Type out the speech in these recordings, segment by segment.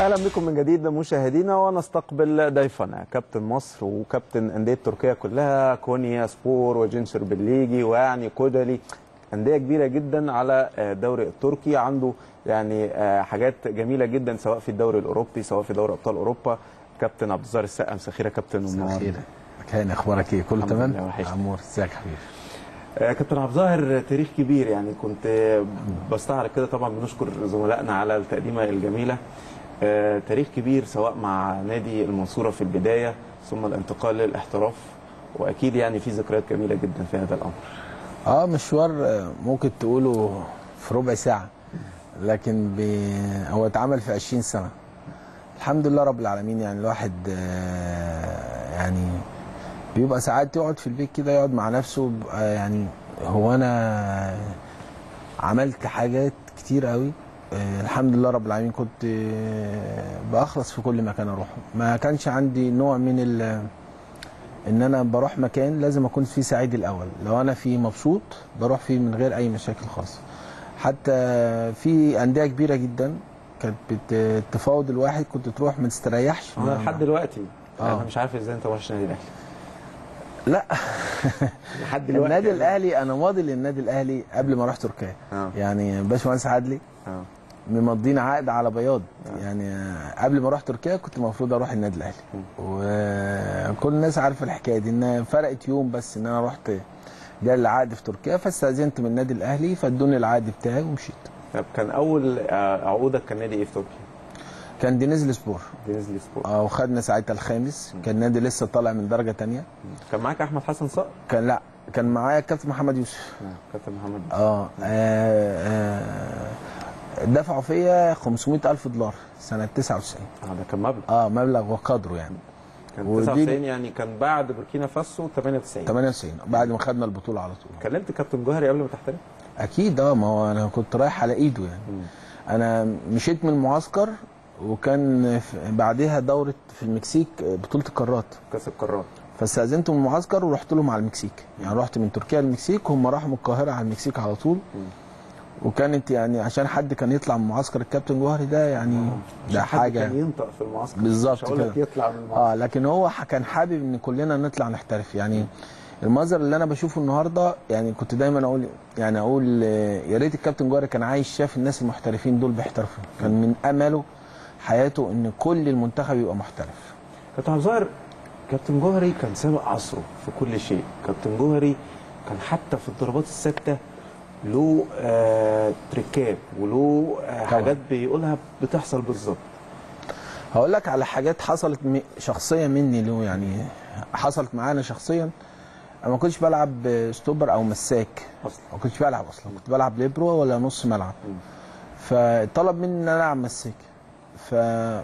اهلا بكم من جديد مشاهدينا ونستقبل ضيفنا كابتن مصر وكابتن انديه تركيا كلها كونيا سبور وجنسر بالليجي ويعني كودالي انديه كبيره جدا على الدوري التركي عنده يعني حاجات جميله جدا سواء في الدوري الاوروبي سواء في دوري ابطال اوروبا كابتن عبد الظاهر السقا مساء الخير يا كابتن مساء كان اخبارك ايه كله الحمد تمام لله، وحشني. عمور ازيك يا حبيبي آه، كابتن عبد الظاهر تاريخ كبير يعني كنت بستعرض كده طبعا بنشكر زملائنا على التقديمه الجميله آه، تاريخ كبير سواء مع نادي المنصوره في البدايه ثم الانتقال للاحتراف واكيد يعني في ذكريات جميله جدا في هذا الامر اه مشوار آه، ممكن تقوله في ربع ساعه لكن ب... هو اتعمل في 20 سنه الحمد لله رب العالمين يعني الواحد آه، يعني بيبقى ساعات يقعد في البيت كده يقعد مع نفسه بيبقى يعني هو انا عملت حاجات كتير قوي آه، الحمد لله رب العالمين كنت آه، باخلص في كل مكان اروحه ما كانش عندي نوع من ال ان انا بروح مكان لازم اكون فيه سعيد الاول لو انا فيه مبسوط بروح فيه من غير اي مشاكل خالص حتى في انديه كبيره جدا كانت بتفاوض الواحد كنت تروح ما تستريحش انا لحد دلوقتي آه. انا مش عارف ازاي انت ما رحتش النادي الاهلي لا لحد دلوقتي النادي يعني. الاهلي انا ماضي للنادي الاهلي قبل ما اروح تركيا اه يعني باشمهندس عدلي اه ممضينا عقد على بياض يعني آه، قبل ما اروح تركيا كنت المفروض اروح النادي الاهلي وكل الناس عارفه الحكايه دي ان فرقت يوم بس ان انا رحت جالي العقد في تركيا فاستاذنت من النادي الاهلي فادوني العقد بتاعي ومشيت طب كان اول آه، عقودك كان نادي ايه في تركيا؟ كان دينيز سبور دينيزلي سبورت اه وخدنا ساعتها الخامس كان نادي لسه طالع من درجه تانية كان معاك احمد حسن صقر كان لا كان معايا الكابتن محمد يوسف كابتن محمد اه, آه, آه دفعوا فيا 500 الف دولار سنه 99 اه ده كان مبلغ اه مبلغ وقدره يعني كان ودي- 99 يعني كان بعد بوركينا فاسو 98 98 بعد ما خدنا البطوله على طول كلمت كابتن جوهري قبل ما تحترف؟ اكيد اه ما هو انا كنت رايح على ايده يعني انا مشيت من المعسكر وكان في- بعدها دوره في المكسيك بطوله القارات كاس القارات فاستاذنت من المعسكر ورحت لهم على المكسيك يعني رحت من تركيا للمكسيك هم راحوا من القاهره على المكسيك على طول وكانت يعني عشان حد كان يطلع من معسكر الكابتن جوهري ده يعني مش ده حد حاجه كان ينطق في المعسكر بالظبط مش هقول لك كده. يطلع من المعسكر اه لكن هو ح- كان حابب ان كلنا نطلع نحترف يعني المنظر اللي انا بشوفه النهارده يعني كنت دايما اقول يعني اقول آه، يا ريت الكابتن جوهري كان عايش شاف الناس المحترفين دول بيحترفوا كان من امله حياته ان كل المنتخب يبقى محترف كابتن عبد الظاهر كابتن جوهري كان سابق عصره في كل شيء كابتن جوهري كان حتى في الضربات الثابته له آه تريكات وله آه حاجات بيقولها بتحصل بالظبط هقول لك على حاجات حصلت م- شخصيه مني له يعني حصلت معانا شخصيا انا ما كنتش بلعب ستوبر او مساك اصلا ما كنتش بلعب اصلا كنت بلعب ليبرو ولا نص ملعب فطلب مني ان انا العب مساك ف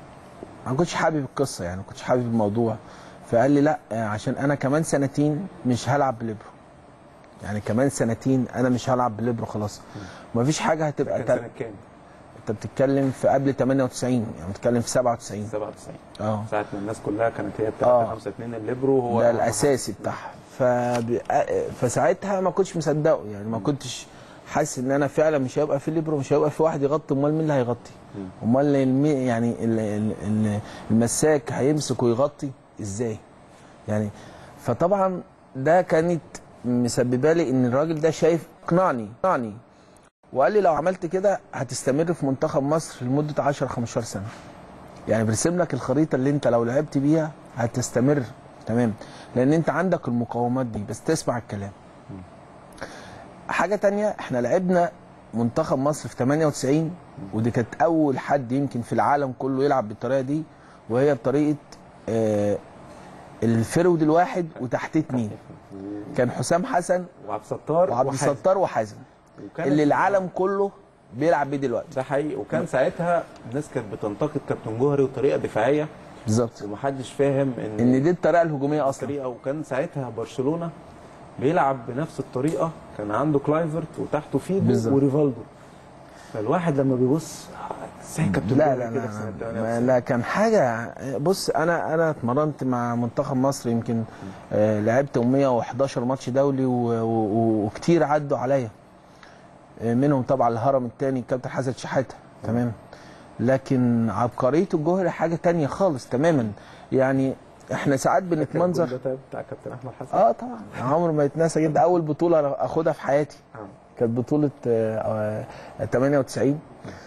ما كنتش حابب القصه يعني ما كنتش حابب الموضوع فقال لي لا عشان انا كمان سنتين مش هلعب بليبرو يعني كمان سنتين انا مش هلعب بليبرو خلاص مفيش حاجه هتبقى كان تل... سنه كام؟ انت بتتكلم في قبل 98 يعني بتتكلم في 97 97 اه ساعه ما الناس كلها كانت هي آه. بتاعت 5 2 الليبرو هو ده الاساسي بتاعها ف... فساعتها ما كنتش مصدقه يعني ما كنتش حاسس ان انا فعلا مش هيبقى في ليبرو مش هيبقى في واحد يغطي امال مين اللي هيغطي امال الم... يعني ال... ال... ال- المساك هيمسك ويغطي ازاي يعني فطبعا ده كانت مسببه لي ان الراجل ده شايف اقنعني اقنعني وقال لي لو عملت كده هتستمر في منتخب مصر لمده 10 15 سنه يعني برسم لك الخريطه اللي انت لو لعبت بيها هتستمر تمام لان انت عندك المقومات دي بس تسمع الكلام حاجه تانية احنا لعبنا منتخب مصر في 98 ودي كانت اول حد يمكن في العالم كله يلعب بالطريقه دي وهي بطريقه آه الفرود الواحد وتحتيه اتنين كان حسام حسن وعبد الستار وعبد وحازم. الستار وحازم وكانت- اللي العالم كله بيلعب بيه دلوقتي ده حقيقي وكان ساعتها الناس كانت بتنتقد كابتن جوهري وطريقه دفاعيه بالظبط ومحدش فاهم ان ان دي الطريقه الهجوميه اصلا الطريقه وكان ساعتها برشلونه بيلعب بنفس الطريقه كان عنده كلايفرت وتحته فيجو بالظبط. وريفالدو فالواحد لما بيبص ازاي كابتن لا جوهري لا كده لا, في سنه لا, 98 لا كان حاجه بص انا انا اتمرنت مع منتخب مصر يمكن آه لعبت 111 ماتش دولي و- و- وكتير عدوا عليا آه منهم طبعا الهرم الثاني الكابتن حسن شحاته تمام لكن عبقريه الجوهري حاجه تانية خالص تماما يعني احنا ساعات بنتمنظر بتاع كابتن احمد حسن اه طبعا عمر ما يتنسى جدا اول بطوله أنا اخدها في حياتي آه. كانت بطوله آه، آه، 98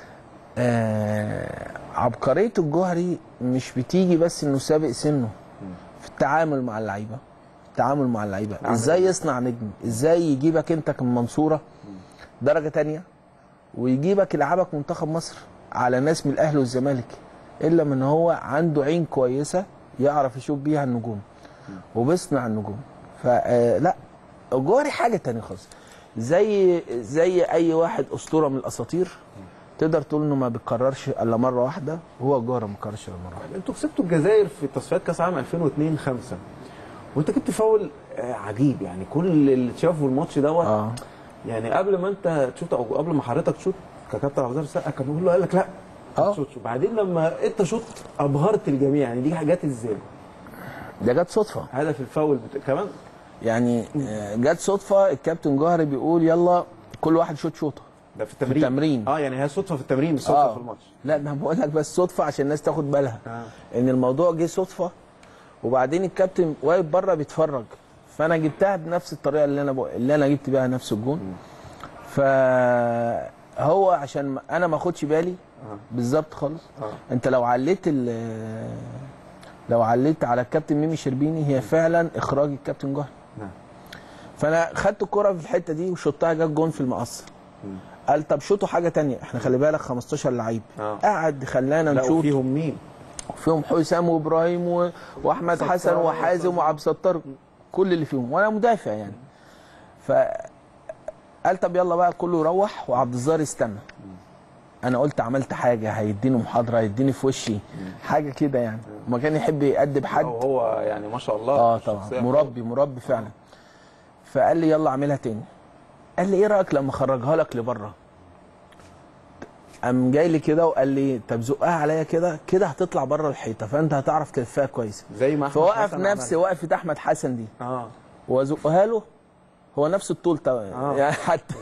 آه، عبقريه الجوهري مش بتيجي بس انه سابق سنه في التعامل مع اللعيبه التعامل مع اللعيبه نعم. ازاي يصنع نجم ازاي يجيبك انت كمنصوره درجه تانية ويجيبك يلعبك منتخب مصر على ناس من الاهلي والزمالك الا من هو عنده عين كويسه يعرف يشوف بيها النجوم وبيصنع النجوم فلا الجوهري حاجه تانية خالص زي زي اي واحد اسطوره من الاساطير تقدر تقول انه ما بيتكررش الا مره واحده هو الجوهري ما بيتكررش الا مره واحده انتوا كسبتوا الجزائر في تصفيات كاس عام 2002 5 وانت جبت فاول آه، عجيب يعني كل اللي شافوا الماتش دوت اه يعني قبل ما انت تشوط او قبل ما حضرتك تشوط ككابتن عبد السقا كان بيقول له قال لك لا ما اه. تشوطش وبعدين لما انت شوط ابهرت الجميع يعني دي حاجات ازاي؟ ده جت صدفه هدف الفاول بت... كمان يعني آه، جت صدفه الكابتن جوهري بيقول يلا كل واحد شوط شوطه ده في التمرين التمرين. اه يعني هي صدفه في التمرين مش صدفه في الماتش لا ده بقول لك بس صدفه عشان الناس تاخد بالها آه. ان الموضوع جه صدفه وبعدين الكابتن واقف بره بيتفرج فانا جبتها بنفس الطريقه اللي انا بق... اللي انا جبت بيها نفس الجون فهو عشان ما- انا ما اخدش بالي آه. بالظبط خالص آه. انت لو عليت ال لو عليت على الكابتن ميمي شربيني هي فعلا اخراج الكابتن جوهري نعم فانا خدت الكره في الحته دي وشطها جت جون في المقص قال طب شوطوا حاجه تانية احنا خلي بالك 15 لعيب آه. قعد خلانا لا نشوط وفيهم مين؟ فيهم حسام وابراهيم و... واحمد ستار حسن وحازم وصبري. وعبد الستار كل اللي فيهم وانا مدافع يعني ف قال طب يلا بقى كله يروح وعبد الظاهر يستنى انا قلت عملت حاجه هيديني محاضره هيديني في وشي حاجه كده يعني ما كان يحب يأدب حد أو هو يعني ما شاء الله اه شخصية طبعا مربي مربي فعلا فقال لي يلا اعملها تاني قال لي ايه رايك لما اخرجها لك لبره قام جاي لي كده وقال لي طب زقها عليا كده كده هتطلع بره الحيطه فانت هتعرف تلفها كويس زي ما أحمد فوقف حسن نفسي عمل. وقفه احمد حسن دي اه وازقها له هو نفس الطول طبعا آه. يعني حتى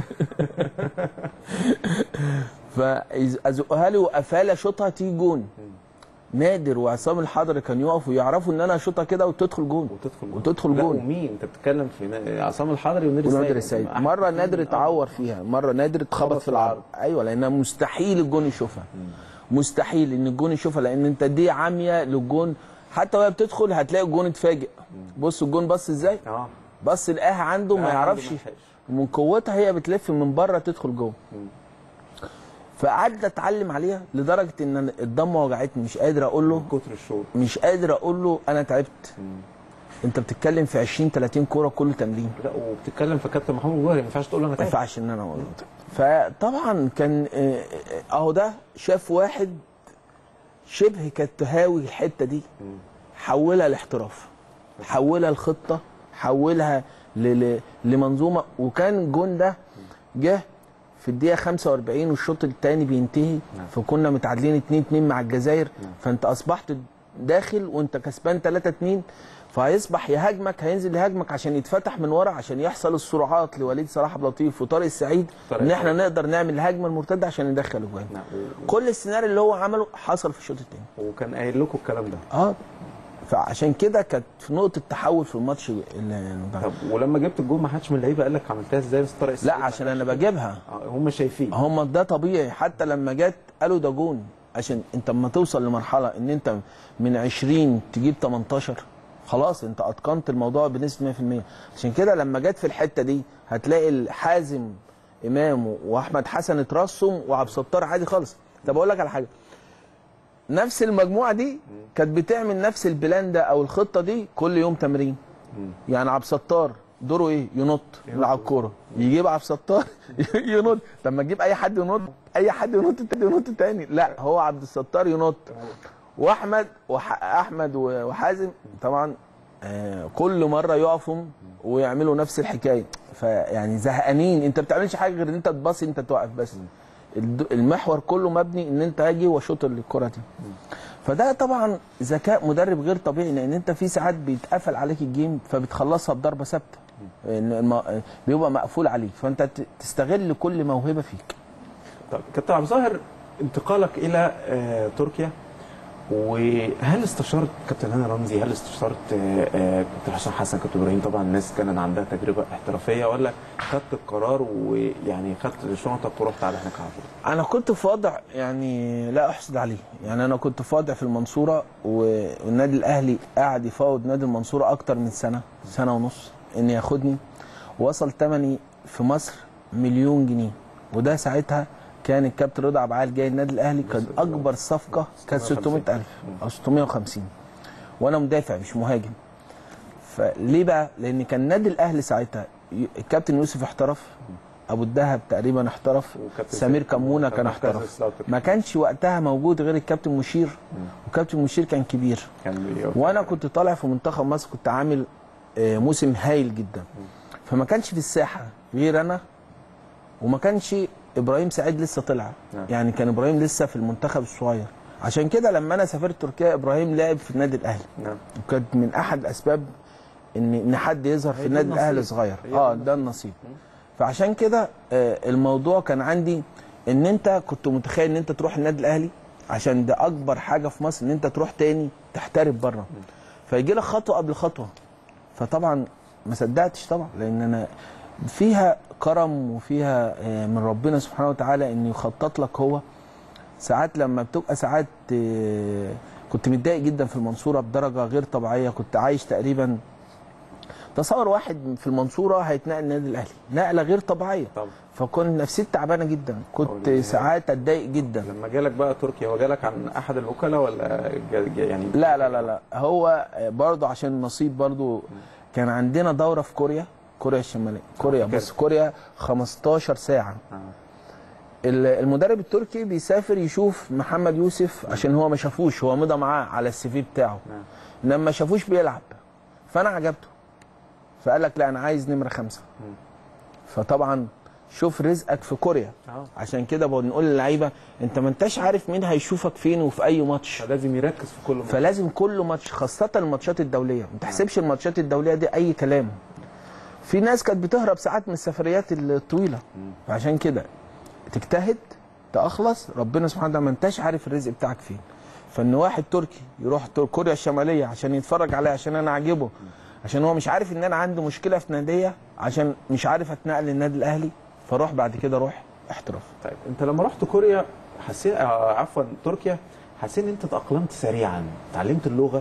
فازقها لي وقفها لي اشوطها تيجي جون نادر وعصام الحضري كان يقفوا يعرفوا ان انا اشوطها كده وتدخل جون وتدخل وتدخل لا جون ومين انت بتتكلم في نا- عصام الحضري ونادر السيد ونادر السيد أحمد مره حسين. نادر آه. اتعور فيها مره نادر اتخبط في العرض ايوه لانها مستحيل الجون يشوفها مستحيل ان الجون يشوفها لان انت دي عاميه للجون حتى وهي بتدخل هتلاقي الجون اتفاجئ بص الجون بص ازاي اه بص لقاها عنده ما آه، يعرفش عنده ما يلحقش. ومن قوتها هي بتلف من بره تدخل جوه فقعدت اتعلم عليها لدرجه ان أنا الضمه وجعتني مش قادر اقول له كتر الشوط مش قادر اقول له انا تعبت انت بتتكلم في 20 30 كوره كل تمرين لا وبتتكلم في كابتن محمود جوهري ما ينفعش تقول له انا ما تعبت ينفعش ان انا اقول له فطبعا كان آه، آه، اهو ده شاف واحد شبه كانت تهاوي الحته دي حولها لاحتراف حولها لخطه حولها ل- ل- لمنظومه وكان الجون ده جه في الدقيقه 45 والشوط الثاني بينتهي فكنا متعادلين 2 2 مع الجزائر فانت اصبحت داخل وانت كسبان 3 2 فهيصبح يهاجمك هينزل يهاجمك عشان يتفتح من ورا عشان يحصل السرعات لوليد صلاح عبد اللطيف وطارق السعيد طارق ان احنا السعيد. نقدر نعمل الهجمه المرتده عشان ندخل اجوان نعم و- كل السيناريو اللي هو عمله حصل في الشوط الثاني وكان قايل لكم الكلام ده اه فعشان كده كانت في نقطه تحول في الماتش اللي طب ولما جبت الجول ما حدش من اللعيبه قال لك عملتها ازاي بس طارق لا السعيد عشان انا بجيبها آه، هم شايفين هم ده طبيعي حتى لما جت قالوا ده جون عشان انت لما توصل لمرحله ان انت من 20 تجيب 18 خلاص انت اتقنت الموضوع بنسبه 100% عشان كده لما جت في الحته دي هتلاقي الحازم امام واحمد حسن اترسم وعبد الستار عادي خالص طب اقول لك على حاجه نفس المجموعه دي كانت بتعمل نفس البلان ده او الخطه دي كل يوم تمرين يعني عبد الستار دوره ايه ينط يلعب كوره يجيب عبد الستار ينط طب ما تجيب اي حد ينط اي حد ينط تاني ينط تاني لا هو عبد الستار ينط واحمد وح... احمد و- وحازم طبعا آه كل مره يقفوا ويعملوا نفس الحكايه فيعني زهقانين انت ما بتعملش حاجه غير ان انت تباصي انت توقف بس الد- المحور كله مبني ان انت اجي واشوط الكره دي فده طبعا ذكاء مدرب غير طبيعي لان انت في ساعات بيتقفل عليك الجيم فبتخلصها بضربه ثابته إن الم... بيبقى مقفول عليك فانت ت- تستغل كل موهبه فيك طب كابتن عبد الظاهر انتقالك الى آه، تركيا وهل استشرت كابتن هاني رمزي هل استشرت آه، آه، كابتن حسام حسن كابتن ابراهيم طبعا الناس كان عندها تجربه احترافيه ولا خدت القرار ويعني خدت شنطك ورحت على هناك على طول انا كنت في وضع يعني لا احسد عليه يعني انا كنت في وضع في المنصوره و- والنادي الاهلي قاعد يفاوض نادي المنصوره اكتر من سنه سنه ونص ان ياخدني وصل ثمني في مصر مليون جنيه وده ساعتها كان الكابتن رضا عبعال جاي النادي الاهلي كان اكبر صفقه كانت 600000 او 650 وانا مدافع مش مهاجم فليه بقى؟ لان كان النادي الاهلي ساعتها ي- الكابتن يوسف احترف ابو الدهب تقريبا احترف وكابتن سمير سيد كمونه كان معتز احترف سلاوتر. ما كانش وقتها موجود غير الكابتن مشير وكابتن مشير كان كبير كان بيقول- وانا كنت طالع في منتخب مصر كنت عامل آه، موسم هايل جدا فما كانش في الساحه غير انا وما كانش ابراهيم سعيد لسه طلع نعم. يعني كان ابراهيم لسه في المنتخب الصغير عشان كده لما انا سافرت تركيا ابراهيم لعب في النادي الاهلي نعم وكانت من احد الاسباب ان ان حد يظهر في هي دي النادي النصيب. الاهلي صغير هي اه دي ده النصيب فعشان كده آه، الموضوع كان عندي ان انت كنت متخيل ان انت تروح النادي الاهلي عشان ده اكبر حاجه في مصر ان انت تروح تاني تحترف بره فيجي لك خطوه قبل خطوه فطبعا ما صدقتش طبعا لان انا فيها كرم وفيها آه، من ربنا سبحانه وتعالى ان يخطط لك هو ساعات لما بتبقى ساعات آه، كنت متضايق جدا في المنصوره بدرجه غير طبيعيه كنت عايش تقريبا تصور واحد في المنصوره هيتنقل النادي الاهلي نقله غير طبيعيه طبعا فكنت نفسيتي تعبانه جدا كنت أولي. ساعات اتضايق جدا لما جالك بقى تركيا هو جالك عن احد الوكلاء ولا جا- جا- يعني لا لا لا لا هو برضه عشان النصيب برضه كان عندنا دوره في كوريا كوريا الشماليه كوريا فاكر. بس كوريا 15 ساعه آه. ال- المدرب التركي بيسافر يشوف محمد يوسف عشان هو ما شافوش هو مضى معاه على السي في بتاعه نعم. لما شافوش بيلعب فانا عجبته فقال لك لا انا عايز نمره خمسه مم. فطبعا شوف رزقك في كوريا اه عشان كده بنقول للعيبه انت ما انتش عارف مين هيشوفك فين وفي اي ماتش فلازم يركز في كل ماتش فلازم كل ماتش خاصه الماتشات الدوليه ما تحسبش الماتشات الدوليه دي اي كلام في ناس كانت بتهرب ساعات من السفريات الطويله فعشان كده تجتهد تخلص ربنا سبحانه وتعالى ما انتش عارف الرزق بتاعك فين فان واحد تركي يروح تر- كوريا الشماليه عشان يتفرج عليا عشان انا عاجبه عشان هو مش عارف ان انا عندي مشكله في ناديه عشان مش عارف اتنقل للنادي الاهلي فاروح بعد كده اروح احتراف طيب انت لما رحت كوريا حسيت آه، عفوا تركيا حسيت ان انت تاقلمت سريعا اتعلمت اللغه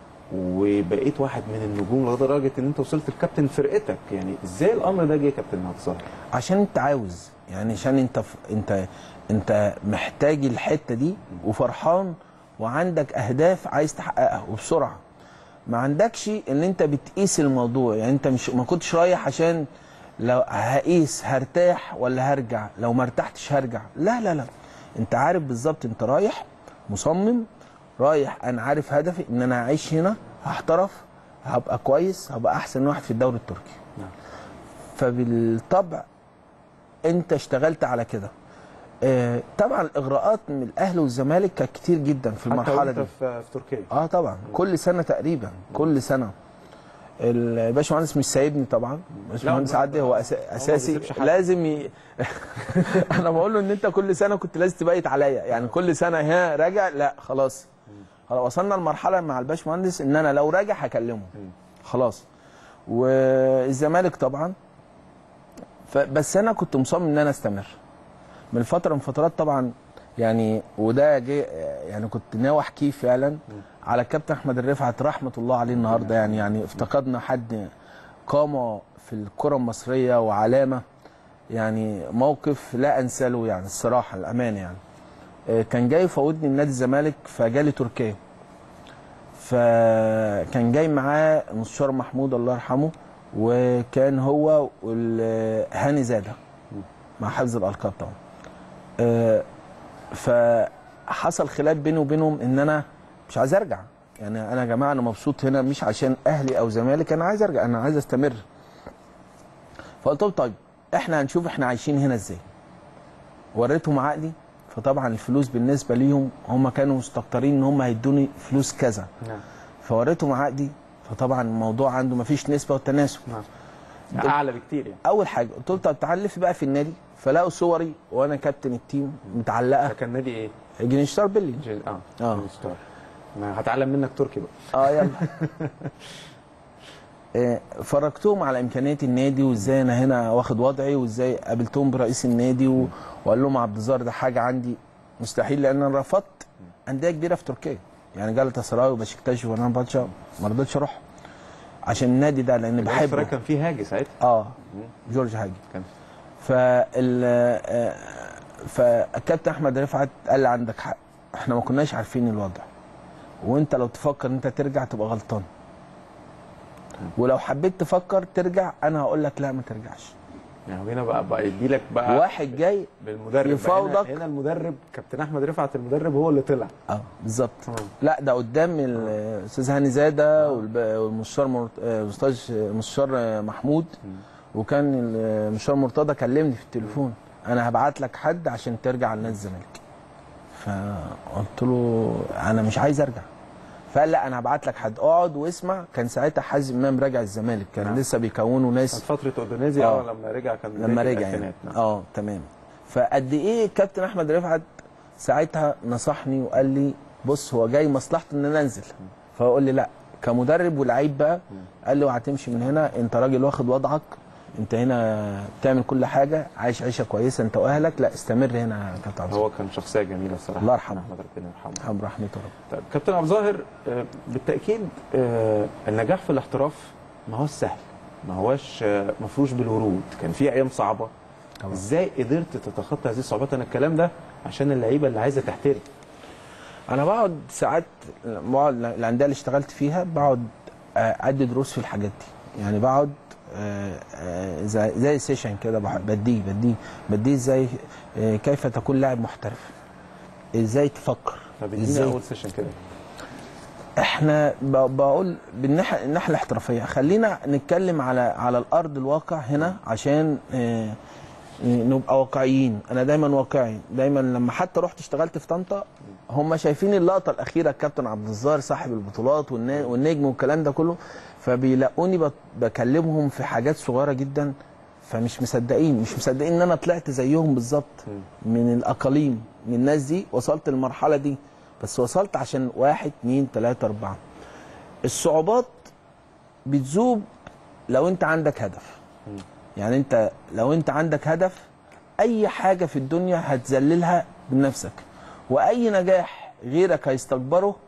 وبقيت واحد من النجوم لدرجه ان انت وصلت لكابتن فرقتك يعني ازاي الامر ده جه يا كابتن نتصر عشان انت عاوز يعني عشان انت ف... انت انت محتاج الحته دي وفرحان وعندك اهداف عايز تحققها وبسرعه ما عندكش ان انت بتقيس الموضوع يعني انت مش ما كنتش رايح عشان لو هقيس هرتاح ولا هرجع لو ما ارتحتش هرجع لا لا لا انت عارف بالظبط انت رايح مصمم رايح انا عارف هدفي ان انا هعيش هنا هحترف هبقى كويس هبقى احسن واحد في الدوري التركي نعم. فبالطبع انت اشتغلت على كده آه، طبعا الاغراءات من الاهلي والزمالك كانت كتير جدا في حتى المرحله وانت دي في في تركيا اه طبعا كل سنه تقريبا كل سنه الباشمهندس مش سايبني طبعا الباشمهندس ما- عدي هو أس... ما اساسي بيسيبش حد. لازم ي... انا بقول له ان انت كل سنه كنت لازم تبيت عليا يعني كل سنه ها راجع لا خلاص خلاص وصلنا لمرحله مع الباشمهندس ان انا لو راجع هكلمه خلاص والزمالك طبعا ف... بس انا كنت مصمم ان انا استمر من فتره من فترات طبعا يعني وده جه يعني كنت ناوي احكيه فعلا على الكابتن احمد الرفعت رحمه الله عليه النهارده يعني يعني افتقدنا حد قامه في الكره المصريه وعلامه يعني موقف لا انسى له يعني الصراحه الامانه يعني آه، كان جاي يفوتني النادي الزمالك فجالي تركيا فكان جاي معاه مستشار محمود الله يرحمه وكان هو والهاني زاده مع حفظ الالقاب طبعا آه، فحصل خلاف بيني وبينهم ان انا مش عايز ارجع يعني انا يا جماعه انا مبسوط هنا مش عشان اهلي او زمالك انا عايز ارجع انا عايز استمر فقلت لهم طيب احنا هنشوف احنا عايشين هنا ازاي وريتهم عقدي فطبعا الفلوس بالنسبه ليهم هم كانوا مستكترين ان هم هيدوني فلوس كذا نعم فوريتهم عقدي فطبعا الموضوع عنده مفيش نسبه وتناسب نعم اعلى بكتير يعني اول حاجه قلت له طب تعال لف بقى في النادي فلقوا صوري وانا كابتن التيم متعلقه ده كان نادي ايه؟ جنيشتار بيلي جي- اه آه. جيل ستار. انا هتعلم منك تركي بقى اه يلا آه، فرجتهم على امكانيات النادي وازاي انا هنا واخد وضعي وازاي قابلتهم برئيس النادي و... وقال لهم عبد الزار ده حاجه عندي مستحيل لان انا رفضت انديه كبيره في تركيا يعني جالتا سراي وبشكتاش وانا باتشا ما رضيتش اروح عشان النادي ده لان بحبه بحبه كان فيه هاجي ساعتها اه جورج هاجي كان فال آه، فالكابتن احمد رفعت قال لي عندك حق احنا ما كناش عارفين الوضع وانت لو تفكر ان انت ترجع تبقى غلطان ولو حبيت تفكر ترجع انا هقول لك لا ما ترجعش يعني هنا بقى بقى يدي لك بقى واحد جاي بالمدرب بقى. يفاوضك. هنا, هنا المدرب كابتن احمد رفعت المدرب هو اللي طلع اه بالظبط مم. لا ده قدام الاستاذ هاني زاده والب- والمستشار مر- آه، الاستاذ المستشار آه، محمود وكان المستشار مرتضى كلمني في التليفون انا هبعت لك حد عشان ترجع على نادي الزمالك فقلت له انا مش عايز ارجع فقال لا انا هبعت لك حد اقعد واسمع كان ساعتها حازم امام راجع الزمالك كان نعم. لسه بيكونوا كانت ناس فتره اودونيزيا آه. اه لما رجع كان لما بداية رجع يعني الألفينات. نعم. اه تمام فقد ايه كابتن احمد رفعت ساعتها نصحني وقال لي بص هو جاي مصلحته ان انا انزل فقول لي لا كمدرب ولعيب بقى قال لي وهتمشي من هنا انت راجل واخد وضعك انت هنا بتعمل كل حاجه عايش عيشه كويسه انت واهلك لا استمر هنا يا كابتن عبد الظاهر هو كان شخصيه جميله الصراحه الله يرحمه. احمد ربنا يرحمه ارحم رحمته رب طيب كابتن عبد الظاهر آه، بالتاكيد آه، النجاح في الاحتراف ما هوش سهل ما هوش آه، مفروش بالورود كان في ايام صعبه طبعا. ازاي قدرت تتخطى هذه الصعوبات انا الكلام ده عشان اللعيبه اللي عايزه تحترف انا بقعد ساعات بقعد الانديه اللي اشتغلت فيها بقعد آه، ادي دروس في الحاجات دي يعني بقعد آه، آه، زي زي سيشن كده بح- بديه بديه بديه ازاي آه، كيف تكون لاعب محترف ازاي تفكر طب ادينا ازاي اول سيشن كده احنا ب- بقول بالناحيه الناحيه الاحترافيه خلينا نتكلم على على الارض الواقع هنا عشان آه، آه، نبقى واقعيين انا دايما واقعي دايما لما حتى رحت اشتغلت في طنطا هم شايفين اللقطه الاخيره الكابتن عبد الظاهر صاحب البطولات والنا- والنجم والكلام ده كله فبيلاقوني بت- بكلمهم في حاجات صغيره جدا فمش مصدقين مش مصدقين ان انا طلعت زيهم بالظبط من الاقاليم من الناس دي وصلت للمرحله دي بس وصلت عشان واحد اتنين تلاته اربعه الصعوبات بتذوب لو انت عندك هدف يعني انت لو انت عندك هدف اي حاجه في الدنيا هتذللها بنفسك واي نجاح غيرك هيستكبره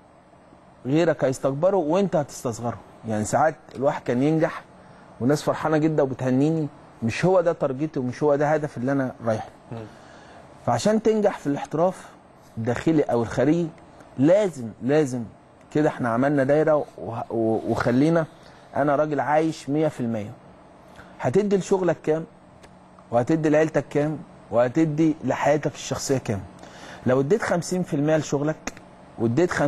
غيرك هيستكبره وانت هتستصغره يعني ساعات الواحد كان ينجح وناس فرحانه جدا وبتهنيني مش هو ده تارجتي ومش هو ده هدف اللي انا رايحه فعشان تنجح في الاحتراف الداخلي او الخارجي لازم لازم كده احنا عملنا دايره وه- و- وخلينا انا راجل عايش 100% هتدي لشغلك كام وهتدي لعيلتك كام وهتدي لحياتك الشخصيه كام لو اديت 50% لشغلك واديت 50%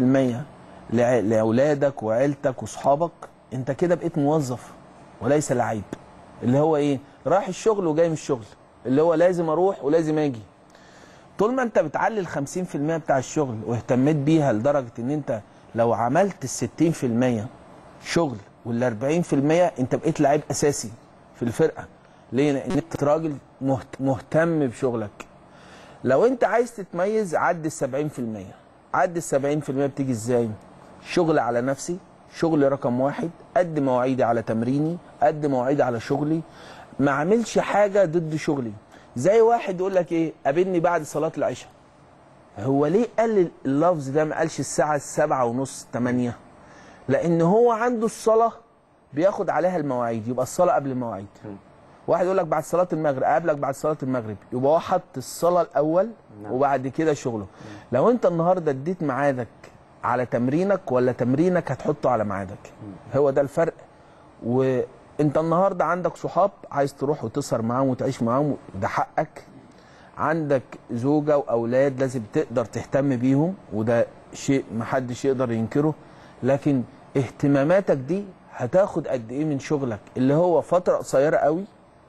لع- لاولادك وعيلتك واصحابك انت كده بقيت موظف وليس لعيب اللي هو ايه رايح الشغل وجاي من الشغل اللي هو لازم اروح ولازم اجي طول ما انت بتعلي ال 50% بتاع الشغل واهتميت بيها لدرجه ان انت لو عملت ال 60% شغل وال 40% انت بقيت لعيب اساسي في الفرقه ليه؟ لان انت راجل مهت- مهتم بشغلك لو انت عايز تتميز عدي ال 70% عدي ال 70% بتيجي ازاي؟ شغل على نفسي شغل رقم واحد قد مواعيدي على تمريني قد مواعيدي على شغلي ما اعملش حاجه ضد شغلي زي واحد يقول لك ايه قابلني بعد صلاه العشاء هو ليه قال اللفظ ده ما قالش الساعه السبعة ونص 8 لان هو عنده الصلاه بياخد عليها المواعيد يبقى الصلاه قبل المواعيد واحد يقول لك بعد صلاه المغرب اقابلك بعد صلاه المغرب يبقى هو حط الصلاه الاول نعم. وبعد كده شغله لو انت النهارده اديت ميعادك على تمرينك ولا تمرينك هتحطه على ميعادك هو ده الفرق وانت النهارده عندك صحاب عايز تروح وتسهر معاهم وتعيش معاهم ده حقك عندك زوجة وأولاد لازم تقدر تهتم بيهم وده شيء محدش يقدر ينكره لكن اهتماماتك دي هتاخد قد ايه من شغلك اللي هو فترة قصيرة قوي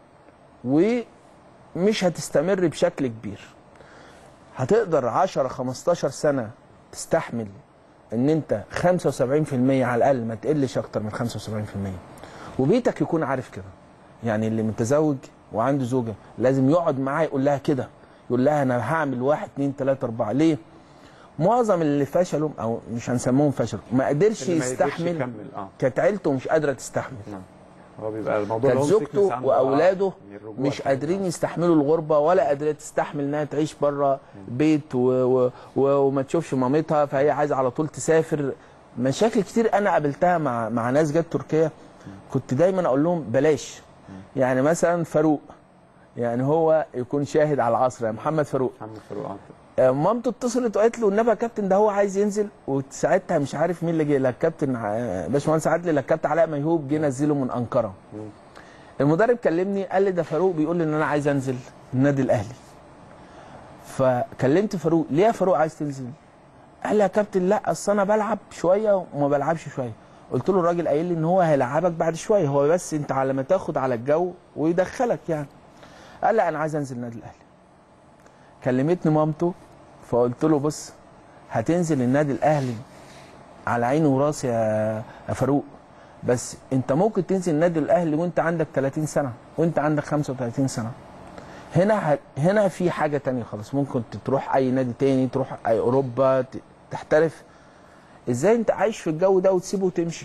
ومش هتستمر بشكل كبير هتقدر 10 15 سنة تستحمل ان انت 75% على الاقل ما تقلش اكتر من 75% وبيتك يكون عارف كده يعني اللي متزوج وعنده زوجه لازم يقعد معاها يقول لها كده يقول لها انا هعمل واحد اتنين تلاته اربعه ليه؟ معظم اللي فشلوا او مش هنسموهم فشلوا ما قدرش اللي ما يقدرش يستحمل يكمل اه كانت عيلته مش قادره تستحمل نعم هو بيبقى الموضوع كانت اللي هو زوجته sickness عنده، واولاده آه، الرجوع مش شوية. قادرين يستحملوا الغربه ولا قادره تستحمل انها تعيش بره بيت و... و... و... وما تشوفش مامتها فهي عايزه على طول تسافر مشاكل كتير انا قابلتها مع مع ناس جت تركيا كنت دايما اقول لهم بلاش يعني مثلا فاروق يعني هو يكون شاهد على العصر يا محمد فاروق محمد فاروق آه. آه، مامته اتصلت وقالت له النبي يا كابتن ده هو عايز ينزل وساعتها مش عارف مين اللي جه لا الكابتن ع- باشمهندس عادل لا الكابتن علاء ميهوب جه نزله من انقره المدرب كلمني قال لي ده فاروق بيقول لي ان انا عايز انزل النادي الاهلي فكلمت فاروق ليه يا فاروق عايز تنزل قال لي يا كابتن لا اصل انا بلعب شويه وما بلعبش شويه قلت له الراجل قايل لي ان هو هيلعبك بعد شويه هو بس انت على ما تاخد على الجو ويدخلك يعني قال لا انا عايز انزل النادي الاهلي كلمتني مامته فقلت له بص هتنزل النادي الاهلي على عيني وراسي يا يا فاروق بس انت ممكن تنزل النادي الاهلي وانت عندك 30 سنه وانت عندك 35 سنه هنا ه... هنا في حاجه تانية خالص ممكن تروح اي نادي تاني تروح اي اوروبا ت... تحترف ازاي انت عايش في الجو ده وتسيبه وتمشي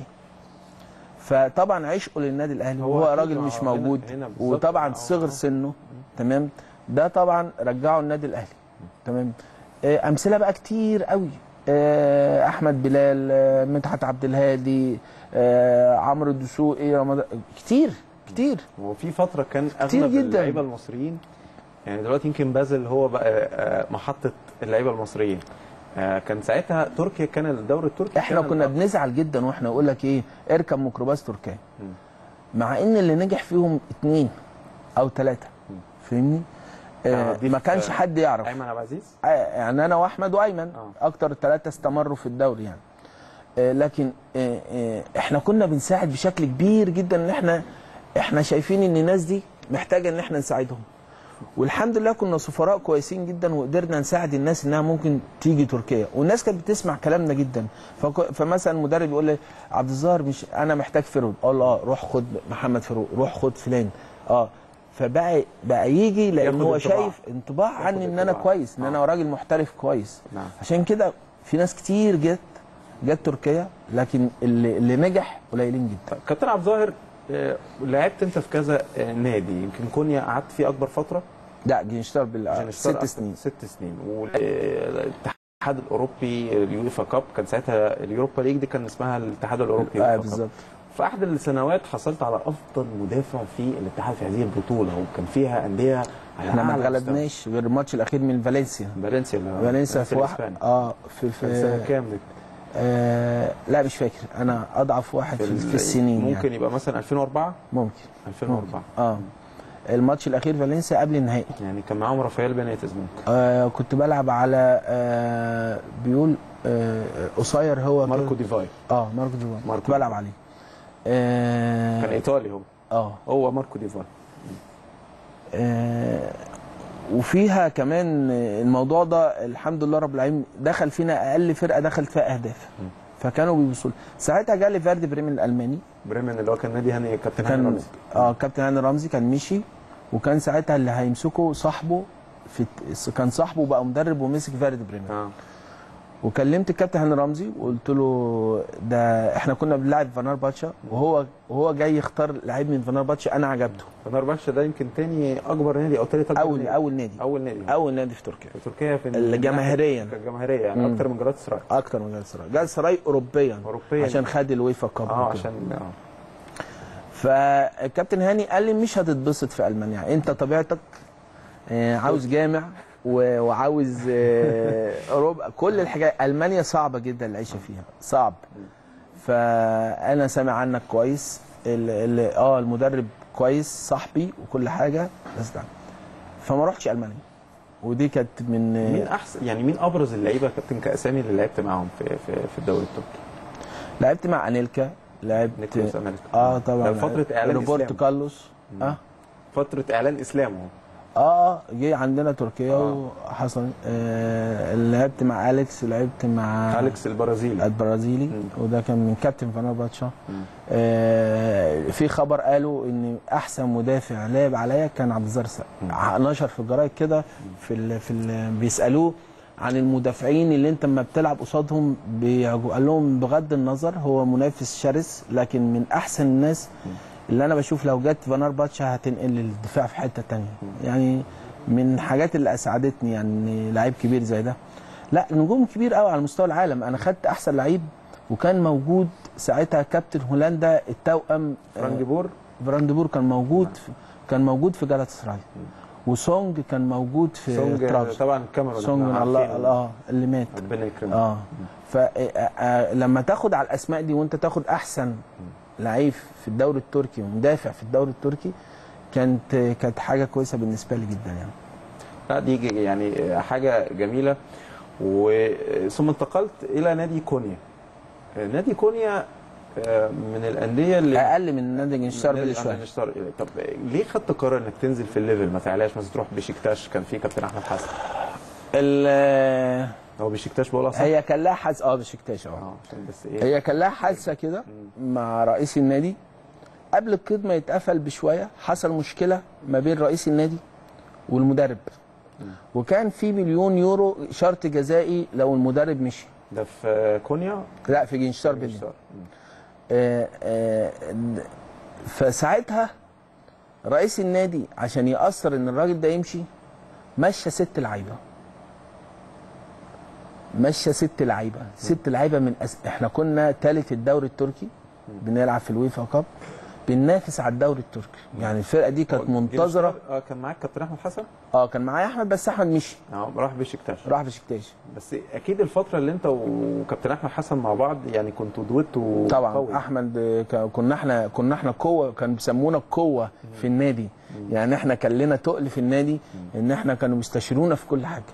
فطبعا عشقه للنادي الاهلي هو وهو أكيد راجل هو مش هنا- موجود هنا بالظبط. وطبعا آه، صغر آه. سنه تمام ده طبعا رجعه النادي الاهلي تمام آه، امثله بقى كتير قوي آه، احمد بلال آه، مدحت عبد الهادي آه، عمرو الدسوقي رمضان كتير كتير هو في فتره كان كتير اغلب جدا. اللعيبه المصريين يعني دلوقتي يمكن بازل هو بقى آه، محطه اللعيبه المصريين آه، كان ساعتها تركيا كان الدوري التركي احنا كان كنا الأقوى. بنزعل جدا واحنا نقول لك ايه اركب ميكروباص تركيا مم. مع ان اللي نجح فيهم اتنين او ثلاثه فاهمني آه هضيف، ما كانش آه، حد يعرف ايمن عبد العزيز آه، يعني انا واحمد وايمن آه. اكتر ثلاثه استمروا في الدوري يعني آه، لكن آه، آه، احنا كنا بنساعد بشكل كبير جدا ان احنا احنا شايفين ان الناس دي محتاجه ان احنا نساعدهم والحمد لله كنا سفراء كويسين جدا وقدرنا نساعد الناس انها ممكن تيجي تركيا والناس كانت بتسمع كلامنا جدا فك- فمثلا المدرب يقول لي عبد الظاهر مش انا محتاج فرود اقول له اه روح خد محمد فاروق روح خد فلان اه فبقى بقى يجي لان ياخد هو انطباع. شايف انطباع ياخد عني ان انا انطباع. كويس ان انا آه. راجل محترف كويس نعم عشان كده في ناس كتير جت جت تركيا لكن اللي اللي نجح قليلين جدا طيب كابتن عبد الظاهر آه، لعبت انت في كذا آه، نادي يمكن كونيا قعدت فيه اكبر فتره لا جنشتار بال عشان ست اشتغل سنين ست سنين والاتحاد الاوروبي اليويفا كاب كان ساعتها اليوروبا ليج دي كان اسمها الاتحاد الاوروبي اه يويفا كاب. بالظبط في احد السنوات حصلت على افضل مدافع في الاتحاد في هذه البطوله وكان فيها انديه على احنا ما أعلى اتغلبناش غير الماتش الاخير من فالنسيا مستوى. فالنسيا اللي- فالنسيا في واحد الإسباني. اه في كان سنه في كام دي؟ آه لا مش فاكر انا اضعف واحد في, ال- في السنين ممكن يعني. يبقى مثلا 2004 ممكن 2004 اه الماتش الاخير فالنسيا قبل النهائي يعني كان معاهم رافائيل بينيتز ممكن آه كنت بلعب على آه بيقول آه قصير هو ماركو كده. ديفاي اه ماركو جوان ماركو كنت بلعب عليه اه كان ايطالي هو اه هو ماركو ديفاي آه، وفيها كمان الموضوع ده الحمد لله رب العالمين دخل فينا اقل فرقه دخلت فيها اهداف فكانوا بيبصوا لنا. ساعتها جالي فيردي بريمن الالماني بريمن اللي هو كان نادي هاني كابتن هاني كان رمزي اه كابتن هاني رمزي كان مشي وكان ساعتها اللي هيمسكه صاحبه في الت- كان صاحبه بقى مدرب ومسك فيردي بريمن اه وكلمت الكابتن هاني رمزي وقلت له ده احنا كنا بنلعب فانار باتشا وهو وهو جاي يختار لعيب من فانار باتشا انا عجبته فنربخش ده يمكن تاني اكبر نادي او تالت اكبر اول نادي. اول نادي اول نادي اول نادي في تركيا في تركيا في الجماهيريا. الجماهيريه يعني مم. اكتر من جلالة سراي اكتر من جال سراي جال سراي اوروبيا أوروبياً. عشان خد الويفا كاب اه وكده. عشان اه فالكابتن هاني قال لي مش هتتبسط في المانيا انت طبيعتك آه، عاوز جامع و- وعاوز آه، اوروبا كل الحاجات المانيا صعبه جدا العيشه فيها صعب فانا سامع عنك كويس ال- ال- اه المدرب كويس صاحبي وكل حاجه بس ده فما رحتش المانيا ودي كانت من مين احسن يعني مين ابرز اللعيبه يا كابتن كاسامي اللي لعبت معاهم في في, في الدوري التركي لعبت مع انيلكا لعبت نيكولاس أنيلكا. اه طبعا ده فتره اعلان روبرتو اسلام كارلوس اه فتره اعلان اسلامه اه جه عندنا تركيا آه. وحصل آه لعبت مع اليكس لعبت مع اليكس البرازيلي البرازيلي مم. وده كان من كابتن فنرباتشا مم. آه في خبر قالوا ان احسن مدافع لعب عليا كان عبد الظاهر السقا مم. نشر في الجرايد كده في ال في ال بيسالوه عن المدافعين اللي انت لما بتلعب قصادهم بيعجو قال لهم بغض النظر هو منافس شرس لكن من احسن الناس اللي انا بشوف لو جت فانار باتشا هتنقل الدفاع في حته تانية يعني من الحاجات اللي اسعدتني يعني لعيب كبير زي ده لا نجوم كبير قوي على مستوى العالم انا خدت احسن لعيب وكان موجود ساعتها كابتن هولندا التوأم فرانك بور براندبور كان موجود في كان موجود في جالاتا سراي وسونج كان موجود في سونج ترابزون طبعا الكاميرون سونج إحنا من الله عارفين. اه اللي مات ربنا يكرمه اه فلما تاخد على الاسماء دي وانت تاخد احسن لعيب في الدوري التركي ومدافع في الدوري التركي كانت كانت حاجه كويسه بالنسبه لي جدا يعني لا دي ج- يعني حاجه جميله وثم انتقلت الى نادي كونيا نادي كونيا آه، من الانديه اللي اقل من نادي جنشتار نادي- بشويه نادي شتار- طب ليه خدت قرار انك تنزل في الليفل ما تعلاش مثلا تروح بشكتاش كان في كابتن احمد حسن ال- هو بشكتاش بقولها صح؟ هي كان لها حادثه اه بشكتاش اه اه عشان بس ايه هي كان لها حادثه كده مع رئيس النادي قبل القيد ما يتقفل بشويه حصل مشكله ما بين رئيس النادي والمدرب وكان في مليون يورو شرط جزائي لو المدرب مشي ده في كونيا لا في جنشتار بالليل شتار. آه، آه، فساعتها رئيس النادي عشان يأثر ان الراجل ده يمشي مشى ست لعيبه مشى ست لعيبه ست لعيبه من أس... احنا كنا ثالث الدوري التركي بنلعب في الويفا كاب بننافس على الدوري التركي يعني الفرقه دي كانت منتظره اه كان معاك كابتن احمد حسن؟ اه كان معايا احمد بس احمد مشي اه راح بشكتاش راح بشكتاش بس اكيد الفتره اللي انت وكابتن احمد حسن مع بعض يعني كنتوا دويتو طبعا قوي. احمد آه، ك- كنا احنا كنا احنا قوه كان بيسمونا القوه في النادي يعني احنا كان لنا تقل في النادي ان احنا كانوا بيستشيرونا في كل حاجه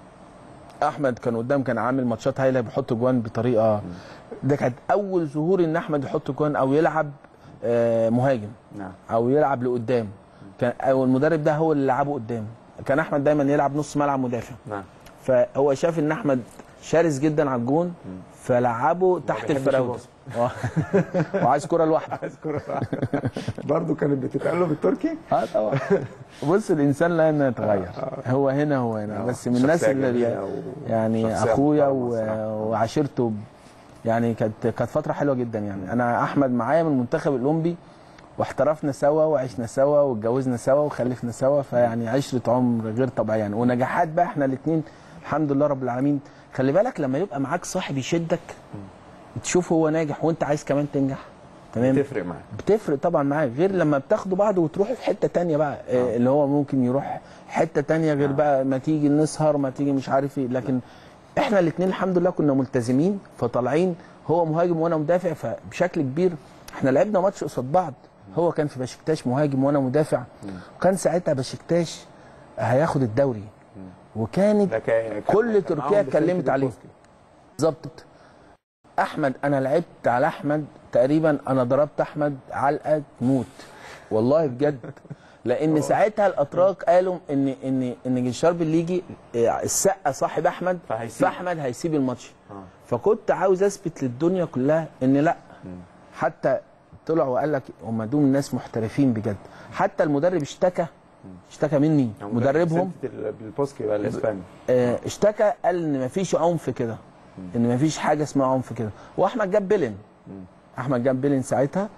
احمد كان قدام كان عامل ماتشات هايله بيحط جوان بطريقه ده كانت اول ظهور ان احمد يحط جوان او يلعب آه، مهاجم نعم او يلعب لقدام كان او المدرب ده هو اللي لعبه قدام كان احمد دايما يلعب نص ملعب مدافع نعم فهو شاف ان احمد شرس جدا على الجون فلعبه تحت بيحبش الفراوده يباصي. آه. وعايز كرة لوحده عايز كوره برضه كانت بتتقال له بالتركي اه طبعا بص الانسان لا انه يتغير هو هنا هو هنا آه، بس من الناس شخصية اللي جميلة و- يعني شخصية اخويا محترمة و- الصراحة. وعشيرته يعني كانت كانت فتره حلوه جدا يعني انا احمد معايا من المنتخب الاولمبي واحترفنا سوا وعشنا سوا واتجوزنا سوا وخلفنا سوا فيعني عشره عمر غير طبيعيه يعني ونجاحات بقى احنا الاثنين الحمد لله رب العالمين خلي بالك لما يبقى معاك صاحب يشدك تشوف هو ناجح وانت عايز كمان تنجح تمام تفرق معاك بتفرق طبعا معاك غير لما بتاخدوا بعض وتروحوا في حته تانية بقى آه. اللي هو ممكن يروح حته تانية غير آه. بقى ما تيجي نسهر ما تيجي مش عارف ايه لكن احنا الاثنين الحمد لله كنا ملتزمين فطالعين هو مهاجم وانا مدافع فبشكل كبير احنا لعبنا ماتش قصاد بعض هو كان في بشكتاش مهاجم وانا مدافع وكان ساعتها بشكتاش هياخد الدوري وكانت ده كان- كل كان تركيا معاهم اتكلمت بفيلم عليه. بوسكي. بالظبط احمد انا لعبت على احمد تقريبا انا ضربت احمد علقه تموت والله بجد لان ساعتها الاتراك قالوا ان ان ان جنشار بالليجي آه، السقه صاحب احمد فهيسيب. فاحمد هيسيب الماتش آه. فكنت عاوز اثبت للدنيا كلها ان لا حتى طلع وقال لك هم دول ناس محترفين بجد حتى المدرب اشتكى اشتكى مني يعني مدربهم سلسلة ال- بالبوسكي بقى الاسباني آه، اشتكى قال ان مفيش عنف كده ان مفيش حاجه اسمها عنف كده واحمد جاب بيلن احمد جاب بيلن ساعتها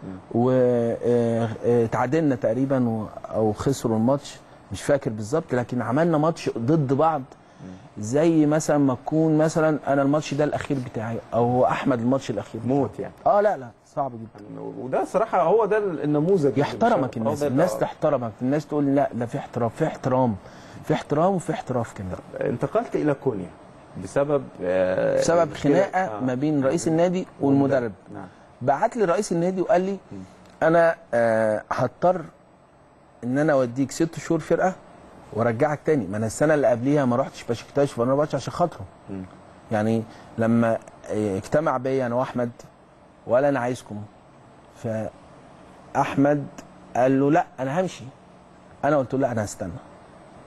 وتعادلنا تقريبا و- او خسروا الماتش مش فاكر بالظبط لكن عملنا ماتش ضد بعض زي مثلا ما تكون مثلا انا الماتش ده الاخير بتاعي او هو احمد الماتش الاخير بتاعه. موت يعني اه لا لا صعب جدا وده صراحه هو ده النموذج يحترمك اللي الناس هو ده- الناس تحترمك الناس تقول لا ده في احترام في احترام في احترام وفي احتراف كمان انتقلت الى كونيا بسبب آه، بسبب مشكلة- خناقه آه. ما بين رئيس النادي والمدرب نعم بعت لي رئيس النادي وقال لي انا آه هضطر ان انا اوديك ست شهور فرقه وارجعك تاني ما انا السنه اللي قبليها ما رحتش بشكتاش فنربطش عشان خاطره مم. يعني لما آه، اجتمع بيا انا واحمد ولا انا عايزكم فاحمد قال له لا انا همشي انا قلت له لا انا هستنى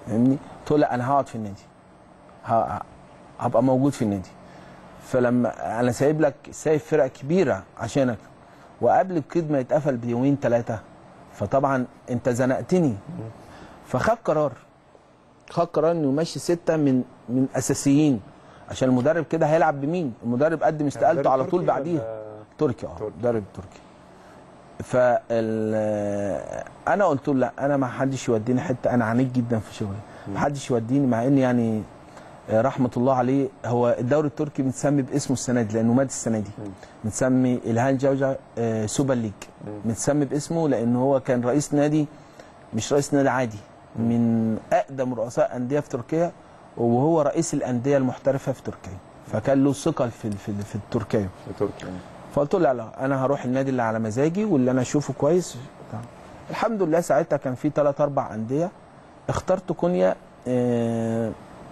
فاهمني قلت له لا انا هقعد في النادي ه- هبقى موجود في النادي فلما انا سايب لك سايب فرق كبيره عشانك وقبل القيد ما يتقفل بيومين ثلاثه فطبعا انت زنقتني فخد قرار خد قرار انه يمشي سته من من اساسيين عشان المدرب كده هيلعب بمين؟ المدرب قدم استقالته على طول بعديها تركي اه تركي. مدرب تركي فال انا قلت له لا انا ما حدش يوديني حته انا عنيد جدا في شغلي ما حدش يوديني مع ان يعني آه، رحمه الله عليه هو الدوري التركي متسمي باسمه السنه دي لانه مات السنه دي متسمي الهان جوجا آه، سوبر ليج متسمي باسمه لان هو كان رئيس نادي مش رئيس نادي عادي من اقدم رؤساء انديه في تركيا وهو رئيس الانديه المحترفه في تركيا فكان له ثقل في في, في تركيا في تركيا فقلت له لا لا انا هروح النادي اللي على مزاجي واللي انا اشوفه كويس الحمد لله ساعتها كان في ثلاث اربع انديه اخترت كونيا آه،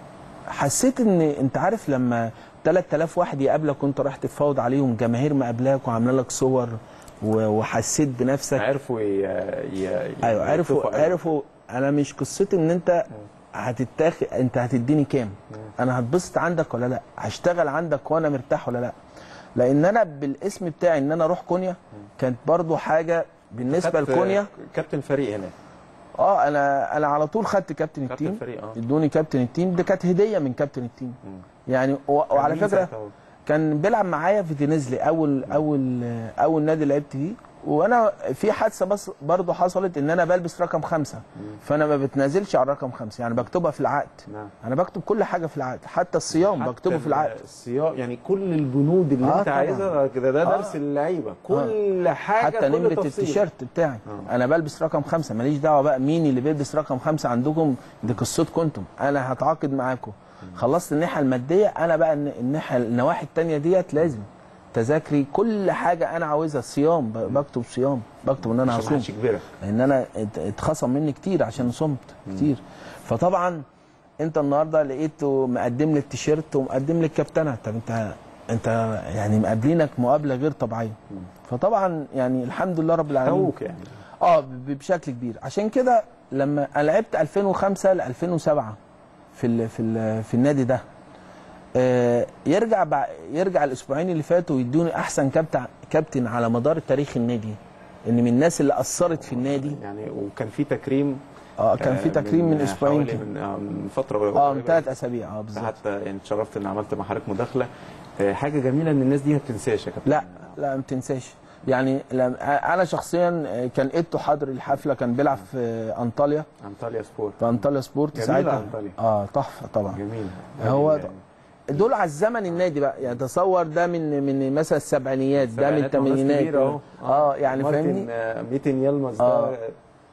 حسيت ان انت عارف لما 3000 واحد يقابلك وانت رايح تتفاوض عليهم جماهير مقابلاك وعامله لك صور و- وحسيت بنفسك عرفوا ي... ي... ايوه عرفوا يتفقوا عليه. عرفوا انا مش قصتي ان انت هتتاخد انت هتديني كام انا هتبسط عندك ولا لا هشتغل عندك وانا مرتاح ولا لا لان انا بالاسم بتاعي ان انا اروح كونيا كانت برضو حاجه بالنسبه خدت لكونيا كابتن فريق هناك اه انا انا على طول خدت كابتن كابتن التيم فريق اه ادوني كابتن التيم دي كانت هديه من كابتن التيم يعني و- وعلى مين فكره ساعتها هو؟ كان بيلعب معايا في دينيزلي اول اول اول نادي لعبت فيه وانا في حادثه بس برضه حصلت ان انا بلبس رقم خمسه فانا ما بتنازلش على رقم خمسه يعني بكتبها في العقد نعم انا بكتب كل حاجه في العقد حتى الصيام حتى بكتبه في العقد الصيام يعني كل البنود اللي آه انت طبعاً. عايزها كده ده آه. درس اللعيبه كل حاجه حتى كل نمره تفصيل. التيشيرت بتاعي آه. انا بلبس رقم خمسه ماليش دعوه بقى مين اللي بيلبس رقم خمسه عندكم دي قصتكم انتم انا هتعاقد معاكم خلصت الناحيه الماديه انا بقى الن- الناحيه النواحي التانيه ديت لازم تذاكري كل حاجه انا عاوزها صيام ب- بكتب صيام بكتب ان انا عشان هصوم محدش يجبرك لان انا ات- اتخصم مني كتير عشان صمت كتير فطبعا انت النهارده لقيته مقدم لي التيشيرت ومقدم لي الكابتنه طب انت انت يعني مقابلينك مقابله غير طبيعيه فطبعا يعني الحمد لله رب العالمين هوك يعني اه ب- بشكل كبير عشان كده لما انا لعبت 2005 ل 2007 في ال في ال في النادي ده آه يرجع بع... يرجع الاسبوعين اللي فاتوا ويدوني احسن كابتن كابتن على مدار تاريخ النادي ان من الناس اللي اثرت في النادي يعني وكان في تكريم اه كان في تكريم من اسبوعين حوالي كده من آه، من فتره قريبه اه من ثلاث اسابيع اه بالظبط حتى يعني اتشرفت ان عملت مع حضرتك مداخله آه، حاجه جميله ان الناس دي ما بتنساش يا كابتن لا لا ما تنساش يعني لم... انا شخصيا آه، كان ايتو حاضر الحفله كان بيلعب في آه، انطاليا انطاليا سبورت في انطاليا سبورت جميلة ساعتها أنطاليا. اه تحفه طبعا جميل هو يعني دول على الزمن النادي بقى يعني تصور ده من من مثلا السبعينيات ده من سبعينات وناس الثمانينات كبيرة أهو. اه يعني مارتن، فاهمني آه، ميتن يلمس آه. ده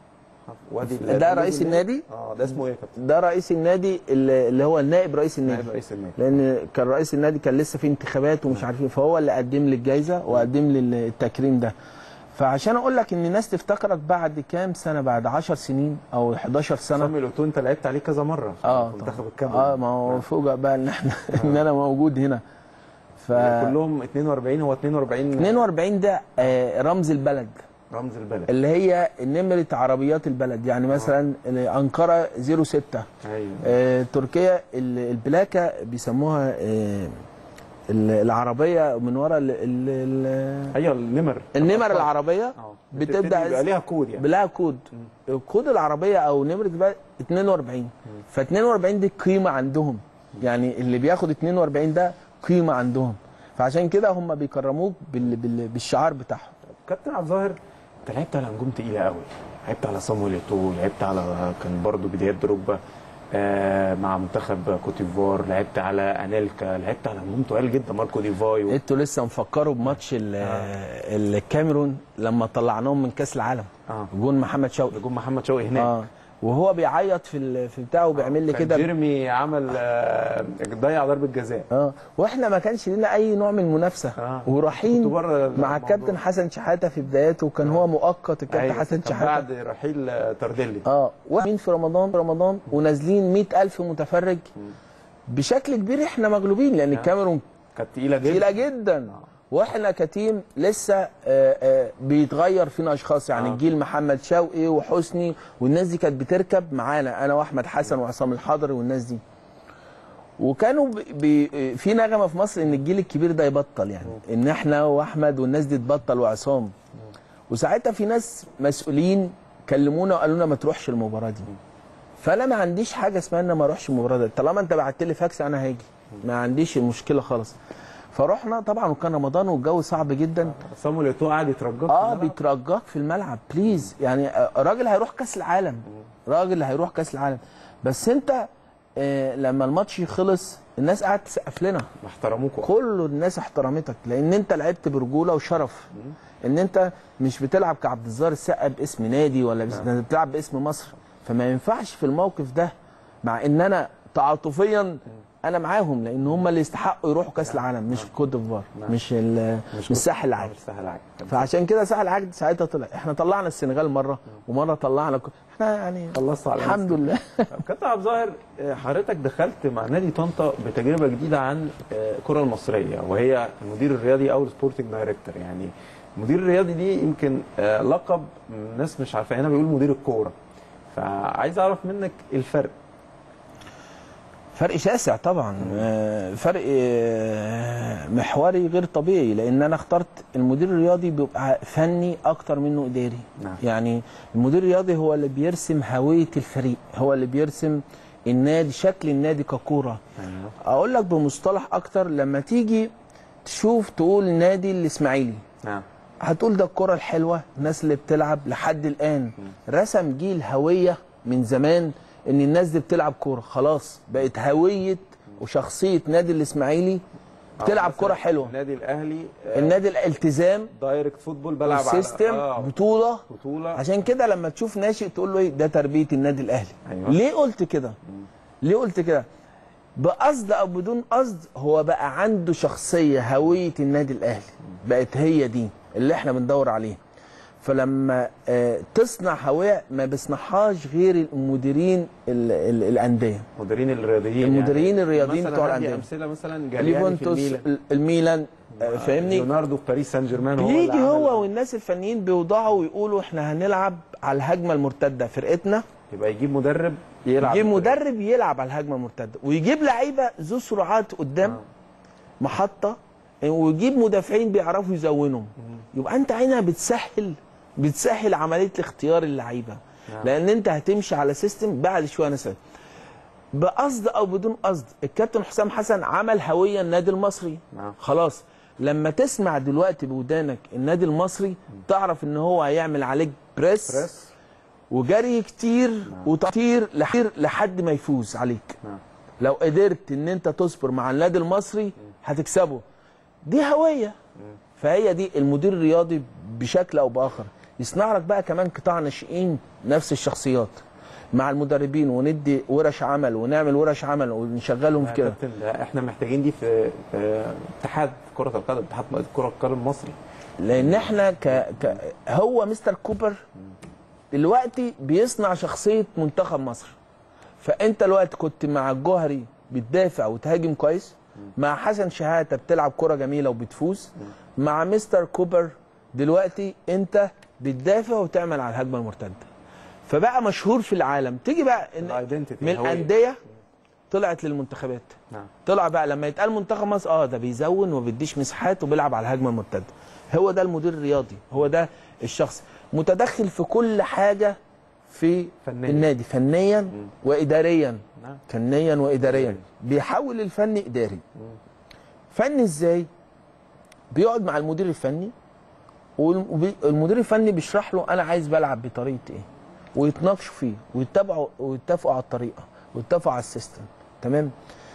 وادي ده رئيس النادي؟ اه ده اسمه ايه يا كابتن؟ ده رئيس النادي اللي اللي هو النائب رئيس النادي نائب رئيس النادي لان كان رئيس النادي كان لسه في انتخابات ومش عارف ايه فهو اللي قدم لي الجائزه وقدم لي التكريم ده فعشان اقول لك ان الناس تفتكرك بعد كام سنه بعد 10 سنين او 11 سنه سامي لوتو انت لعبت عليه كذا مره في اه منتخب طبعاً. الكاميرون اه ما هو فوجئ بقى ان احنا ان انا موجود هنا ف كلهم 42 هو 42 42 ده آه، رمز البلد رمز البلد اللي هي نمرة عربيات البلد يعني مثلا أنقرة 06 ايوه آه، تركيا ال- البلاكة بيسموها آه، ال- العربية من ورا ال- ال- ال- ايوه النمر النمر العربية اه بتبدأ بيبقى ليها كود يعني بلا كود كود العربية أو نمرة البلد 42 ف 42 دي قيمة عندهم يعني اللي بياخد 42 ده قيمة عندهم فعشان كده هم بيكرموك بال- بال- بالشعار بتاعهم كابتن عبد الظاهر انت لعبت على نجوم تقيله قوي لعبت على صامويل ايتو لعبت على كان برضو بدايات دروجبا آه مع منتخب كوت ديفوار لعبت على انيلكا لعبت على نجوم تقال جدا ماركو ديفاي و... انتوا لسه مفكروا بماتش ال- الكاميرون لما طلعناهم من كاس العالم اه جون محمد شوقي نجوم محمد شوقي هناك اه وهو بيعيط في ال- في بتاعه وبيعمل لي كان كده جيرمي عمل آه ضيع ضربه جزاء اه واحنا ما كانش لنا اي نوع من المنافسه آه. ورايحين كنت بره مع الموضوع. الكابتن حسن شحاته في بداياته وكان هو مؤقت الكابتن أيوة، حسن كان شحاته بعد رحيل آه، تردلي اه واحنا في رمضان في رمضان ونازلين 100000 متفرج بشكل كبير احنا مغلوبين لان الكاميرون كانت تقيله جدا تقيله جدا واحنا كتيم لسه آه، آه، بيتغير فينا اشخاص يعني آه. الجيل محمد شوقي وحسني والناس دي كانت بتركب معانا انا واحمد حسن وعصام الحضري والناس دي وكانوا بي بي في نغمه في مصر ان الجيل الكبير ده يبطل يعني ان احنا واحمد والناس دي تبطل وعصام وساعتها في ناس مسؤولين كلمونا وقالوا لنا ما تروحش المباراه دي فانا ما عنديش حاجه اسمها ان ما اروحش المباراه دي طالما انت بعت لي فاكس انا هاجي ما عنديش المشكله خالص فرحنا طبعا وكان رمضان والجو صعب جدا صامويل ايتو قاعد يترجاك اه بيترجاك في الملعب بليز يعني آه، راجل هيروح كاس العالم راجل هيروح كاس العالم بس انت آه لما الماتش خلص الناس قعدت تسقف لنا ما احترموكوا كل الناس احترمتك لان انت لعبت برجوله وشرف ان انت مش بتلعب كعبد الظاهر السقا باسم نادي ولا باسم انت بتلعب باسم مصر فما ينفعش في الموقف ده مع ان انا تعاطفيا انا معاهم لان هم اللي يستحقوا يروحوا كاس العالم مش كوت ديفوار نعم. مش ال- مش الساحل العاج مش سهل العاج فعشان كده ساحل العاج ساعتها طلع احنا طلعنا السنغال مره ومره طلعنا ك- احنا يعني خلصت على الحمد لله طب كابتن عبد الظاهر آه، حضرتك دخلت مع نادي طنطا بتجربه جديده عن آه، الكره المصريه وهي المدير الرياضي او السبورتنج دايركتور يعني المدير الرياضي دي يمكن آه، لقب الناس مش عارفه هنا بيقول مدير الكوره فعايز اعرف منك الفرق فرق شاسع طبعا آه، فرق آه، محوري غير طبيعي لان انا اخترت المدير الرياضي بيبقى فني اكتر منه اداري نعم. يعني المدير الرياضي هو اللي بيرسم هويه الفريق هو اللي بيرسم النادي شكل النادي ككوره ايوه اقول لك بمصطلح اكتر لما تيجي تشوف تقول نادي الاسماعيلي نعم هتقول ده الكرة الحلوة الناس اللي بتلعب لحد الآن رسم جيل هوية من زمان إن الناس دي بتلعب كورة خلاص بقت هوية وشخصية نادي الإسماعيلي بتلعب كرة حلوة النادي الاهلي آه، النادي الالتزام دايركت فوتبول بلعب على السيستم آه، بطولة بطوله عشان كده لما تشوف ناشئ تقول له ايه ده تربية النادي الأهلي أيوة. ليه قلت كده ليه قلت كده بقصد او بدون قصد هو بقى عنده شخصيه هويه النادي الاهلي بقت هي دي اللي احنا بندور عليها فلما آه، تصنع هويه ما بيصنعهاش غير المديرين ال- ال- الانديه المديرين الرياضيين المديرين يعني الرياضيين مثلا بتوع هدي الأندية. امثله مثلا جالياني في ليفونتوس الميلان ال- الميلان آه، فاهمني ليوناردو في باريس سان جيرمان هو اللي بيجي عمل- هو والناس الفنيين بيوضعوا ويقولوا احنا هنلعب على الهجمه المرتده فرقتنا يبقى يجيب مدرب يلعب يجيب بالفريق. مدرب يلعب على الهجمه المرتده ويجيب لعيبه ذو سرعات قدام آه. محطه ويجيب مدافعين بيعرفوا يزونهم يبقى انت هنا بتسهل بتسهل عمليه اختيار اللعيبه نعم. لان انت هتمشي على سيستم بعد شويه نسأل بقصد او بدون قصد الكابتن حسام حسن عمل هويه النادي المصري نعم. خلاص لما تسمع دلوقتي بودانك النادي المصري تعرف ان هو هيعمل عليك بريس, بريس وجري كتير وتطير لحير لحد ما يفوز عليك نعم. لو قدرت ان انت تصبر مع النادي المصري هتكسبه دي هويه فهي دي المدير الرياضي بشكل او باخر يصنع لك بقى كمان قطاع ناشئين نفس الشخصيات مع المدربين وندي ورش عمل ونعمل ورش عمل ونشغلهم في يا كده كابتن ده احنا محتاجين دي في في اتحاد كره القدم اتحاد كره القدم المصري لان احنا ك... ك... هو مستر كوبر دلوقتي بيصنع شخصيه منتخب مصر فانت دلوقتي كنت مع الجوهري بتدافع وتهاجم كويس مع حسن شحاته بتلعب كره جميله وبتفوز مع مستر كوبر دلوقتي انت بتدافع وتعمل على الهجمه المرتده فبقى مشهور في العالم تيجي بقى إن الايدنتيتي من الانديه طلعت للمنتخبات نعم طلع بقى لما يتقال منتخب مصر اه ده بيزون وما بيديش مساحات وبيلعب على الهجمه المرتده هو ده المدير الرياضي هو ده الشخص متدخل في كل حاجه في فنيا. النادي فنيا واداريا نعم فنيا واداريا بيحول الفن اداري فن ازاي بيقعد مع المدير الفني والمدير الفني بيشرح له انا عايز بلعب بطريقه ايه ويتناقشوا فيه ويتبعوا ويتفقوا على الطريقه ويتفقوا على السيستم تمام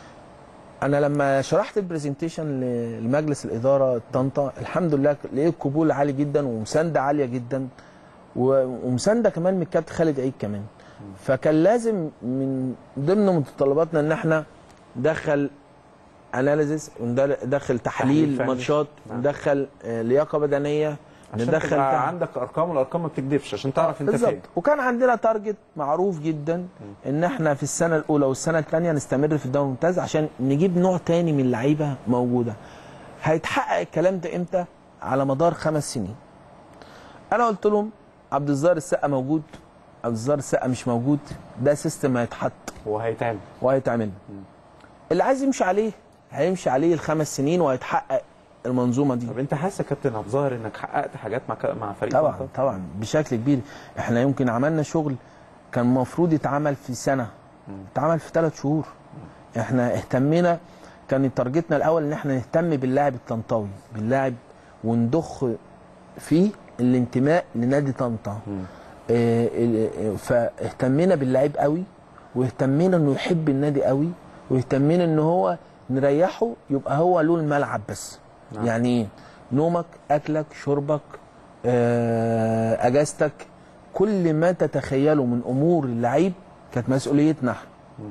انا لما شرحت البرزنتيشن لمجلس الاداره طنطا الحمد لله لقيت قبول عالي جدا ومسانده عاليه جدا و- ومسانده كمان من الكابتن خالد عيد كمان فكان لازم من ضمن متطلباتنا ان احنا ندخل اناليزيس وندخل تحليل تحليل فني. ماتشات نعم. ندخل آه، لياقه بدنيه عشان ندخل تبقى تع- عندك ارقام والارقام ما بتكذبش عشان تعرف انت بالظبط فين وكان عندنا تارجت معروف جدا ان احنا في السنه الاولى والسنه الثانيه نستمر في الدوري الممتاز عشان نجيب نوع تاني من اللعيبه موجوده هيتحقق الكلام ده امتى على مدار خمس سنين انا قلت لهم عبد الظاهر السقا موجود عبد الظاهر السقا مش موجود ده سيستم هيتحط وهيتعمل وهيتعمل اللي عايز يمشي عليه هيمشي عليه الخمس سنين وهيتحقق المنظومه دي طب انت حاسس يا كابتن عبد الظاهر انك حققت حاجات مع ك- مع فريق طبعا طنطا؟ طبعا بشكل كبير احنا يمكن عملنا شغل كان المفروض يتعمل في سنه اتعمل في ثلاث شهور احنا اهتمينا كان تارجتنا الاول ان احنا نهتم باللاعب الطنطاوي باللاعب ونضخ فيه الانتماء لنادي طنطا اه، ال- اه، فاهتمينا باللاعب قوي واهتمينا انه يحب النادي قوي واهتمينا ان هو نريحه يبقى هو له الملعب بس نعم. يعني ايه نومك اكلك شربك اه، اجازتك كل ما تتخيله من امور اللعيب كانت مسؤوليتنا احنا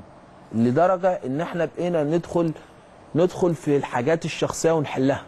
لدرجه ان احنا بقينا ندخل ندخل في الحاجات الشخصيه ونحلها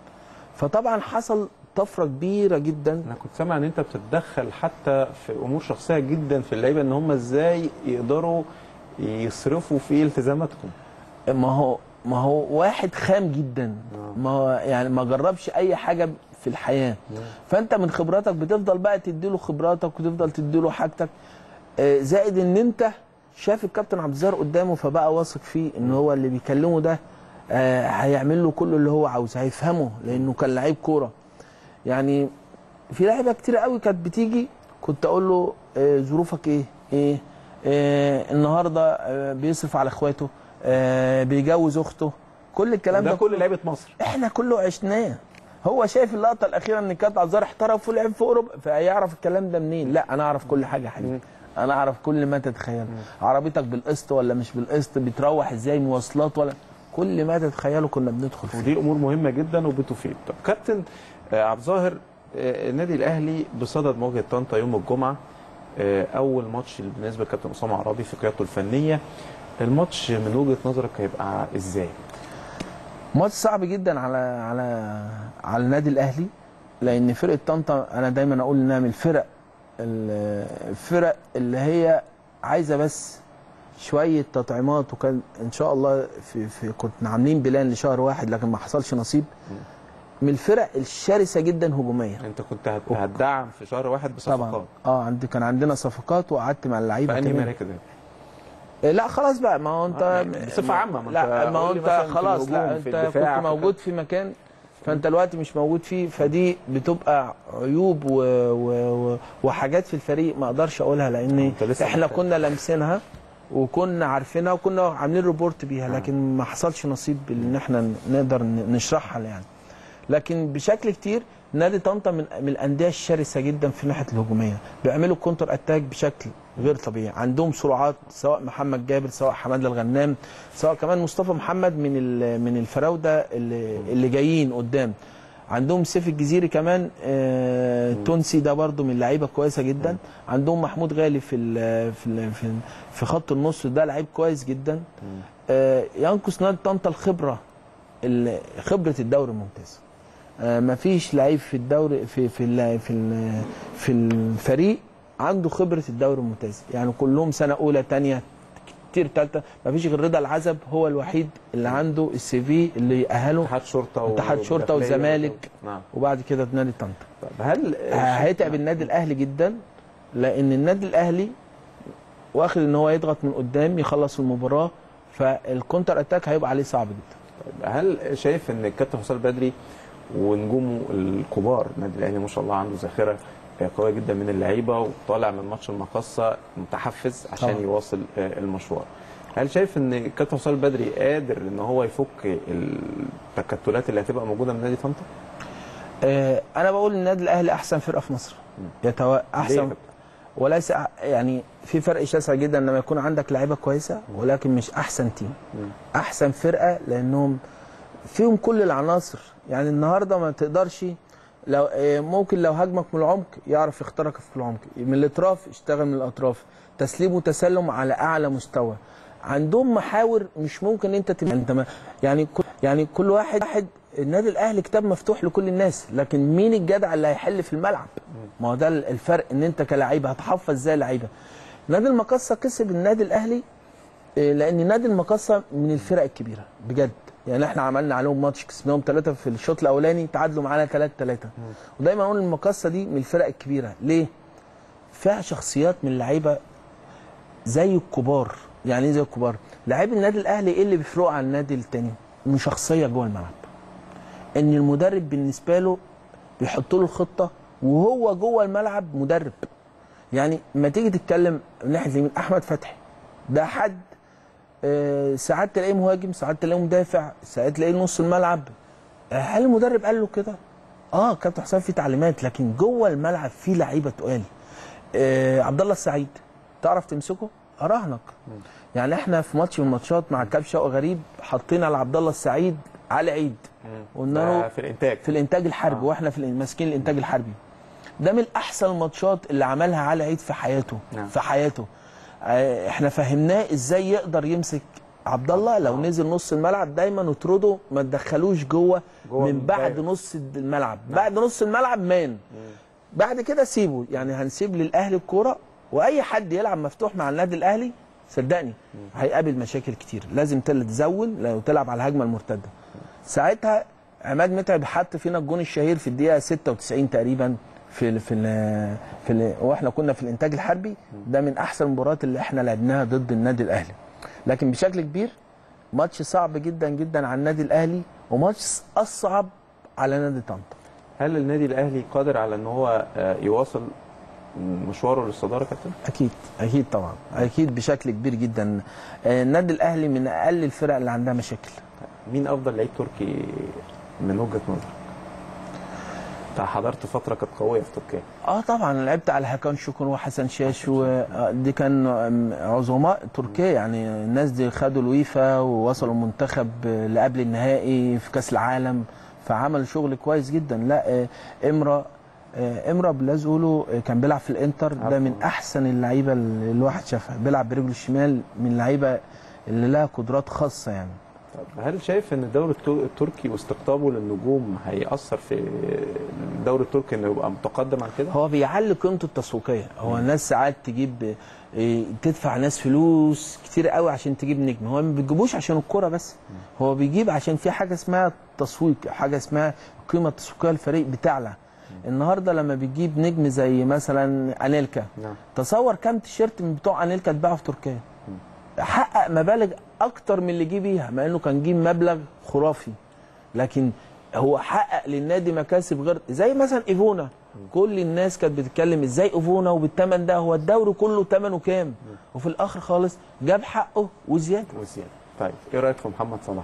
فطبعا حصل طفره كبيره جدا انا كنت سامع ان انت بتتدخل حتى في امور شخصيه جدا في اللعيبه ان هم ازاي يقدروا يصرفوا في التزاماتهم ما هو ما هو واحد خام جدا ما هو يعني ما جربش اي حاجه في الحياه فانت من خبراتك بتفضل بقى تديله خبراتك وتفضل تديله حاجتك آه، زائد ان انت شاف الكابتن عبد الظاهر قدامه فبقى واثق فيه ان هو اللي بيكلمه ده آه، هيعمل له كل اللي هو عاوزه هيفهمه لانه كان لعيب كوره يعني في لعيبه كتير قوي كانت بتيجي كنت اقول له آه، ظروفك ايه ايه آه النهارده آه بيصرف على اخواته آه بيجوز اخته كل الكلام ده ده كل لعيبه مصر احنا كله عشناه هو شايف اللقطه الاخيره ان كانت عزار احترف ولعب في اوروبا فيعرف الكلام ده منين لا انا اعرف كل حاجه يا حبيبي انا اعرف كل ما تتخيله عربيتك بالقسط ولا مش بالقسط بتروح ازاي مواصلات ولا كل ما تتخيله كنا بندخل فيه ودي امور مهمه جدا وبتفيد طب كابتن آه، عبد الظاهر آه، النادي الاهلي بصدد مواجهه طنطا يوم الجمعه آه، اول ماتش بالنسبه لكابتن اسامه عرابي في قيادته الفنيه الماتش من وجهه نظرك هيبقى ازاي؟ ماتش صعب جدا على على على النادي الاهلي لان فرقه طنطا انا دايما اقول انها من الفرق ال- الفرق اللي هي عايزه بس شويه تطعيمات وكان ان شاء الله في, في كنا عاملين بلان لشهر واحد لكن ما حصلش نصيب من الفرق الشرسه جدا هجوميا انت كنت هت- هتدعم في شهر واحد طبعا بصفقات اه عندي كان عندنا صفقات وقعدت مع اللعيبه فانهي كمان. مراكز هي؟ إيه، لا خلاص بقى ما هو انت آه، يعني بصفة عامة، ما لا أنت ما هو قول لي انت مثلاً في خلاص الهجوم، لا في انت الدفاع، كنت في موجود في مكان فانت دلوقتي مش موجود فيه فدي بتبقى عيوب و... و... و... وحاجات في الفريق ما اقدرش اقولها لان أنت لسه احنا محتاج. كنا لامسينها وكنا عارفينها وكنا عاملين ريبورت بيها لكن ما حصلش نصيب ان احنا نقدر ن- نشرحها يعني لكن بشكل كتير نادي طنطا من من الانديه الشرسه جدا في ناحيه الهجوميه بيعملوا كونتر اتاك بشكل غير طبيعي عندهم سرعات سواء محمد جابر سواء حماده الغنام سواء كمان مصطفى محمد من ال- من الفراوده اللي, اللي جايين قدام عندهم سيف الجزيري كمان آه تونسي ده برضو من لعيبه كويسه جدا عندهم محمود غالي في ال في ال في, ال في خط النص ده لعيب كويس جدا آه ينقص نادي طنطا الخبره ال- خبره الدوري الممتاز آه مفيش لعيب في الدوري في في ال في ال في الفريق عنده خبره الدوري الممتاز يعني كلهم سنه اولى ثانيه كتير ثالثه مفيش غير رضا العزب هو الوحيد اللي عنده السي في اللي يأهله اتحاد شرطه و- اتحاد شرطه وداخلية والزمالك نعم وبعد كده نادي طنطا طب هل هيتعب النادي الاهلي جدا لان النادي الاهلي واخد ان هو يضغط من قدام يخلص المباراه فالكونتر اتاك هيبقى عليه صعب جدا هل شايف ان الكابتن حسام بدري ونجومه الكبار النادي الاهلي ما شاء الله عنده ذاكره قويه جدا من اللعيبه وطالع من ماتش المقصه متحفز عشان طبعا. يواصل آه، المشوار هل شايف ان الكابتن حسام بدري قادر ان هو يفك التكتلات اللي هتبقى موجوده من نادي طنطا؟ آه، انا بقول النادي الاهلي احسن فرقه في مصر يتو... ليه يا احسن كابتن؟ وليس أح- يعني في فرق شاسع جدا لما يكون عندك لعيبه كويسه ولكن مش احسن تيم احسن فرقه لانهم فيهم كل العناصر يعني النهارده ما تقدرش لو آه، ممكن لو هاجمك من العمق يعرف يخترقك في العمق من الاطراف يشتغل من الاطراف تسليم وتسلم على اعلى مستوى عندهم محاور مش ممكن انت تم... انت ما... يعني كل... يعني كل واحد واحد النادي الاهلي كتاب مفتوح لكل الناس لكن مين الجدع اللي هيحل في الملعب ما هو ده الفرق ان انت كلاعيبه هتحفظ ازاي لعيبه نادي المقصه كسب النادي الاهلي آه، لان نادي المقصه من الفرق الكبيره بجد يعني احنا عملنا عليهم ماتش كسبناهم ثلاثه في الشوط الاولاني تعادلوا معانا 3 3 ودايما اقول المقصه دي من الفرق الكبيره ليه؟ فيها شخصيات من اللعيبه زي الكبار يعني ايه زي الكبار؟ لعيب النادي الاهلي ايه اللي بيفرقه عن النادي التاني؟ من شخصيه جوه الملعب ان المدرب بالنسبه له بيحط له الخطه وهو جوه الملعب مدرب يعني لما تيجي تتكلم من ناحيه اليمين احمد فتحي ده حد آه، ساعات تلاقيه مهاجم ساعات تلاقيه مدافع ساعات تلاقيه نص الملعب آه، هل المدرب قال له كده اه كابتن حسام في تعليمات لكن جوه الملعب في لعيبه تقال آه عبد الله السعيد تعرف تمسكه اراهنك يعني احنا في ماتش من الماتشات مع كاب شوقي غريب حطينا على عبد الله السعيد على عيد قلنا له ده في الانتاج في الانتاج الحربي آه. واحنا في الإن- ماسكين الانتاج الحربي ده من احسن الماتشات اللي عملها علي عيد في حياته نعم. في حياته آه، احنا فهمناه ازاي يقدر يمسك عبد الله لو نزل نص الملعب دايما نطرده ما تدخلوش جوه جوه من بعد الدايرة. نص الملعب بعد نص الملعب مان بعد كده سيبه يعني هنسيب للاهلي الكوره واي حد يلعب مفتوح مع النادي الاهلي صدقني هيقابل مشاكل كتير لازم تل- تزود لو تلعب على الهجمه المرتده ساعتها عماد متعب حط فينا الجون الشهير في الدقيقه 96 تقريبا في ال في ال في ال واحنا كنا في الانتاج الحربي ده من احسن المباريات اللي احنا لعبناها ضد النادي الاهلي لكن بشكل كبير ماتش صعب جدا جدا على النادي الاهلي وماتش اصعب على نادي طنطا هل النادي الاهلي قادر على ان هو آه، يواصل مشواره للصداره يا كابتن؟ اكيد اكيد طبعا اكيد بشكل كبير جدا آه، النادي الاهلي من اقل الفرق اللي عندها مشاكل مين افضل لعيب تركي من وجهه نظرك؟ انت حضرت فتره كانت قويه في تركيا اه طبعا أنا لعبت على هاكان شكر وحسن شاش ودي كان آم، عظماء تركيا يعني الناس دي خدوا الويفا ووصلوا المنتخب آه، لقبل النهائي في كاس العالم فعمل شغل كويس جدا لا آه، امرا آه، امرا بلازولو آه، كان بيلعب في الانتر ده عارفه. من احسن اللعيبه اللي الواحد شافها بيلعب برجله الشمال من اللعيبه اللي لها قدرات خاصه يعني طب هل شايف ان الدوري التو- التركي واستقطابه للنجوم هيأثر في الدوري التركي انه يبقى متقدم عن كده؟ هو بيعلي قيمته التسويقيه هو الناس ساعات تجيب إيه، تدفع ناس فلوس كتير قوي عشان تجيب نجم هو ما بيجيبوش عشان الكوره بس هو بيجيب عشان في حاجه اسمها تسويق حاجه اسمها القيمه التسويقيه للفريق بتعلى النهارده لما بتجيب نجم زي مثلا انيلكا نعم تصور كام تيشيرت من بتوع انيلكا اتباعوا في تركيا حقق مبالغ اكتر من اللي جه بيها مع انه كان جيب مبلغ خرافي لكن هو حقق للنادي مكاسب غير زي مثلا ايفونا كل الناس كانت بتتكلم ازاي ايفونا وبالثمن ده هو الدوري كله ثمنه كام وفي الاخر خالص جاب حقه وزياده وزياده طيب ايه رايك في محمد صلاح؟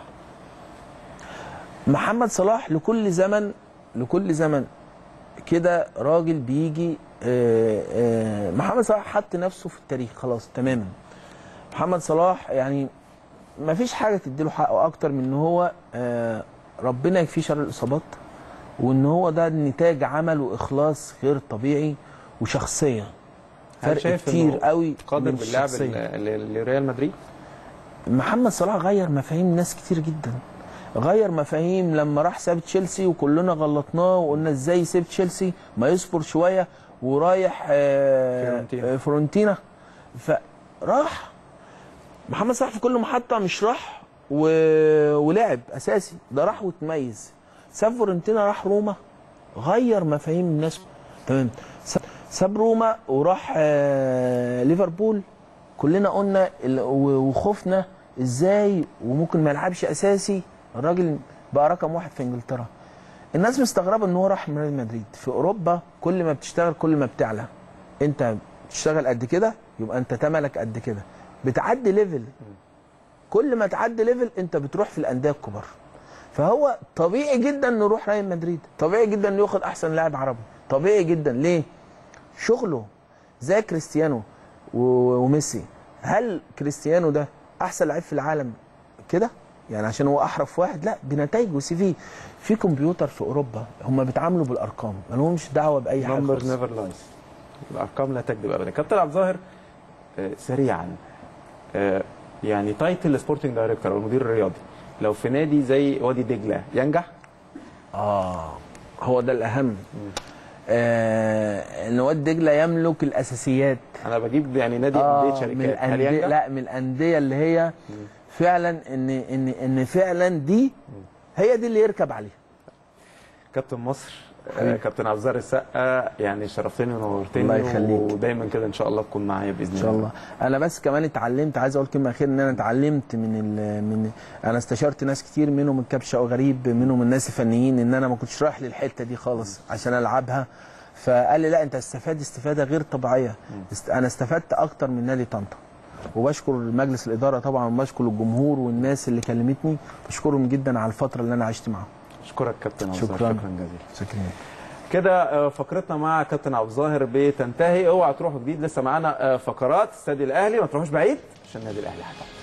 محمد صلاح لكل زمن لكل زمن كده راجل بيجي آه، آه، محمد صلاح حط نفسه في التاريخ خلاص تماما محمد صلاح يعني ما فيش حاجه تديله حقه اكتر من ان هو آه، ربنا يكفيه شر الاصابات وان هو ده نتاج عمل واخلاص غير طبيعي وشخصيه هل فرق شايف كتير إنه قوي قادر من باللعب الشخصية. ل- ل- لريال مدريد؟ محمد صلاح غير مفاهيم ناس كتير جدا غير مفاهيم لما راح ساب تشيلسي وكلنا غلطناه وقلنا ازاي يسيب تشيلسي ما يصبر شويه ورايح آه، فيورنتينا. آه، فورنتينا فراح محمد صلاح في كل محطه مش راح و... ولعب اساسي ده راح وتميز ساب فورنتينا راح روما غير مفاهيم الناس تمام س- ساب روما وراح آه، ليفربول كلنا قلنا ال- و- وخفنا ازاي وممكن ما يلعبش اساسي الراجل بقى رقم واحد في انجلترا الناس مستغربه ان هو راح من ريال مدريد في اوروبا كل ما بتشتغل كل ما بتعلى انت بتشتغل قد كده يبقى انت تملك قد كده بتعدي ليفل كل ما تعدي ليفل انت بتروح في الانديه الكبار فهو طبيعي جدا انه يروح ريال مدريد طبيعي جدا انه ياخد احسن لاعب عربي طبيعي جدا ليه شغله زي كريستيانو و- وميسي هل كريستيانو ده احسن لعيب في العالم كده يعني عشان هو احرف واحد لا بنتائج وسي في في كمبيوتر في اوروبا هم بيتعاملوا بالارقام ما لهمش دعوه باي حاجه نمبر خالص. نيفر لايز الارقام لا تكذب ابدا كابتن عبد الظاهر آه، سريعا آه، يعني تايتل سبورتنج دايركتور او المدير الرياضي لو في نادي زي وادي دجله ينجح اه هو ده الاهم آه ان واد دجله يملك الاساسيات انا بجيب يعني نادي آه انديه من شركات هل الأندية ينجح؟ لا من الانديه اللي هي فعلا ان ان ان فعلا دي هي دي اللي يركب عليها كابتن مصر آه، حبيبي. كابتن عبد الزهر السقا يعني شرفتني ونورتني الله يخليك. ودايما كده ان شاء الله تكون معايا باذن ان شاء الله انا بس كمان اتعلمت عايز اقول كلمه اخيره ان انا اتعلمت من ال من انا استشرت ناس كتير منهم الكابتن شوقي غريب منهم الناس الفنيين ان انا ما كنتش رايح للحته دي خالص عشان العبها فقال لي لا انت استفاد استفاده غير طبيعيه است- انا استفدت اكتر من نادي طنطا وبشكر مجلس الاداره طبعا وبشكر الجمهور والناس اللي كلمتني بشكرهم جدا على الفتره اللي انا عشت معاهم اشكرك كابتن عبد الظاهر، شكراً. شكرا جزيلا شكرا كده آه، فقرتنا مع كابتن عبد الظاهر بتنتهي اوعى تروحوا جديد لسه معانا آه، فقرات استاد الاهلي ما تروحوش بعيد عشان النادي الاهلي حكم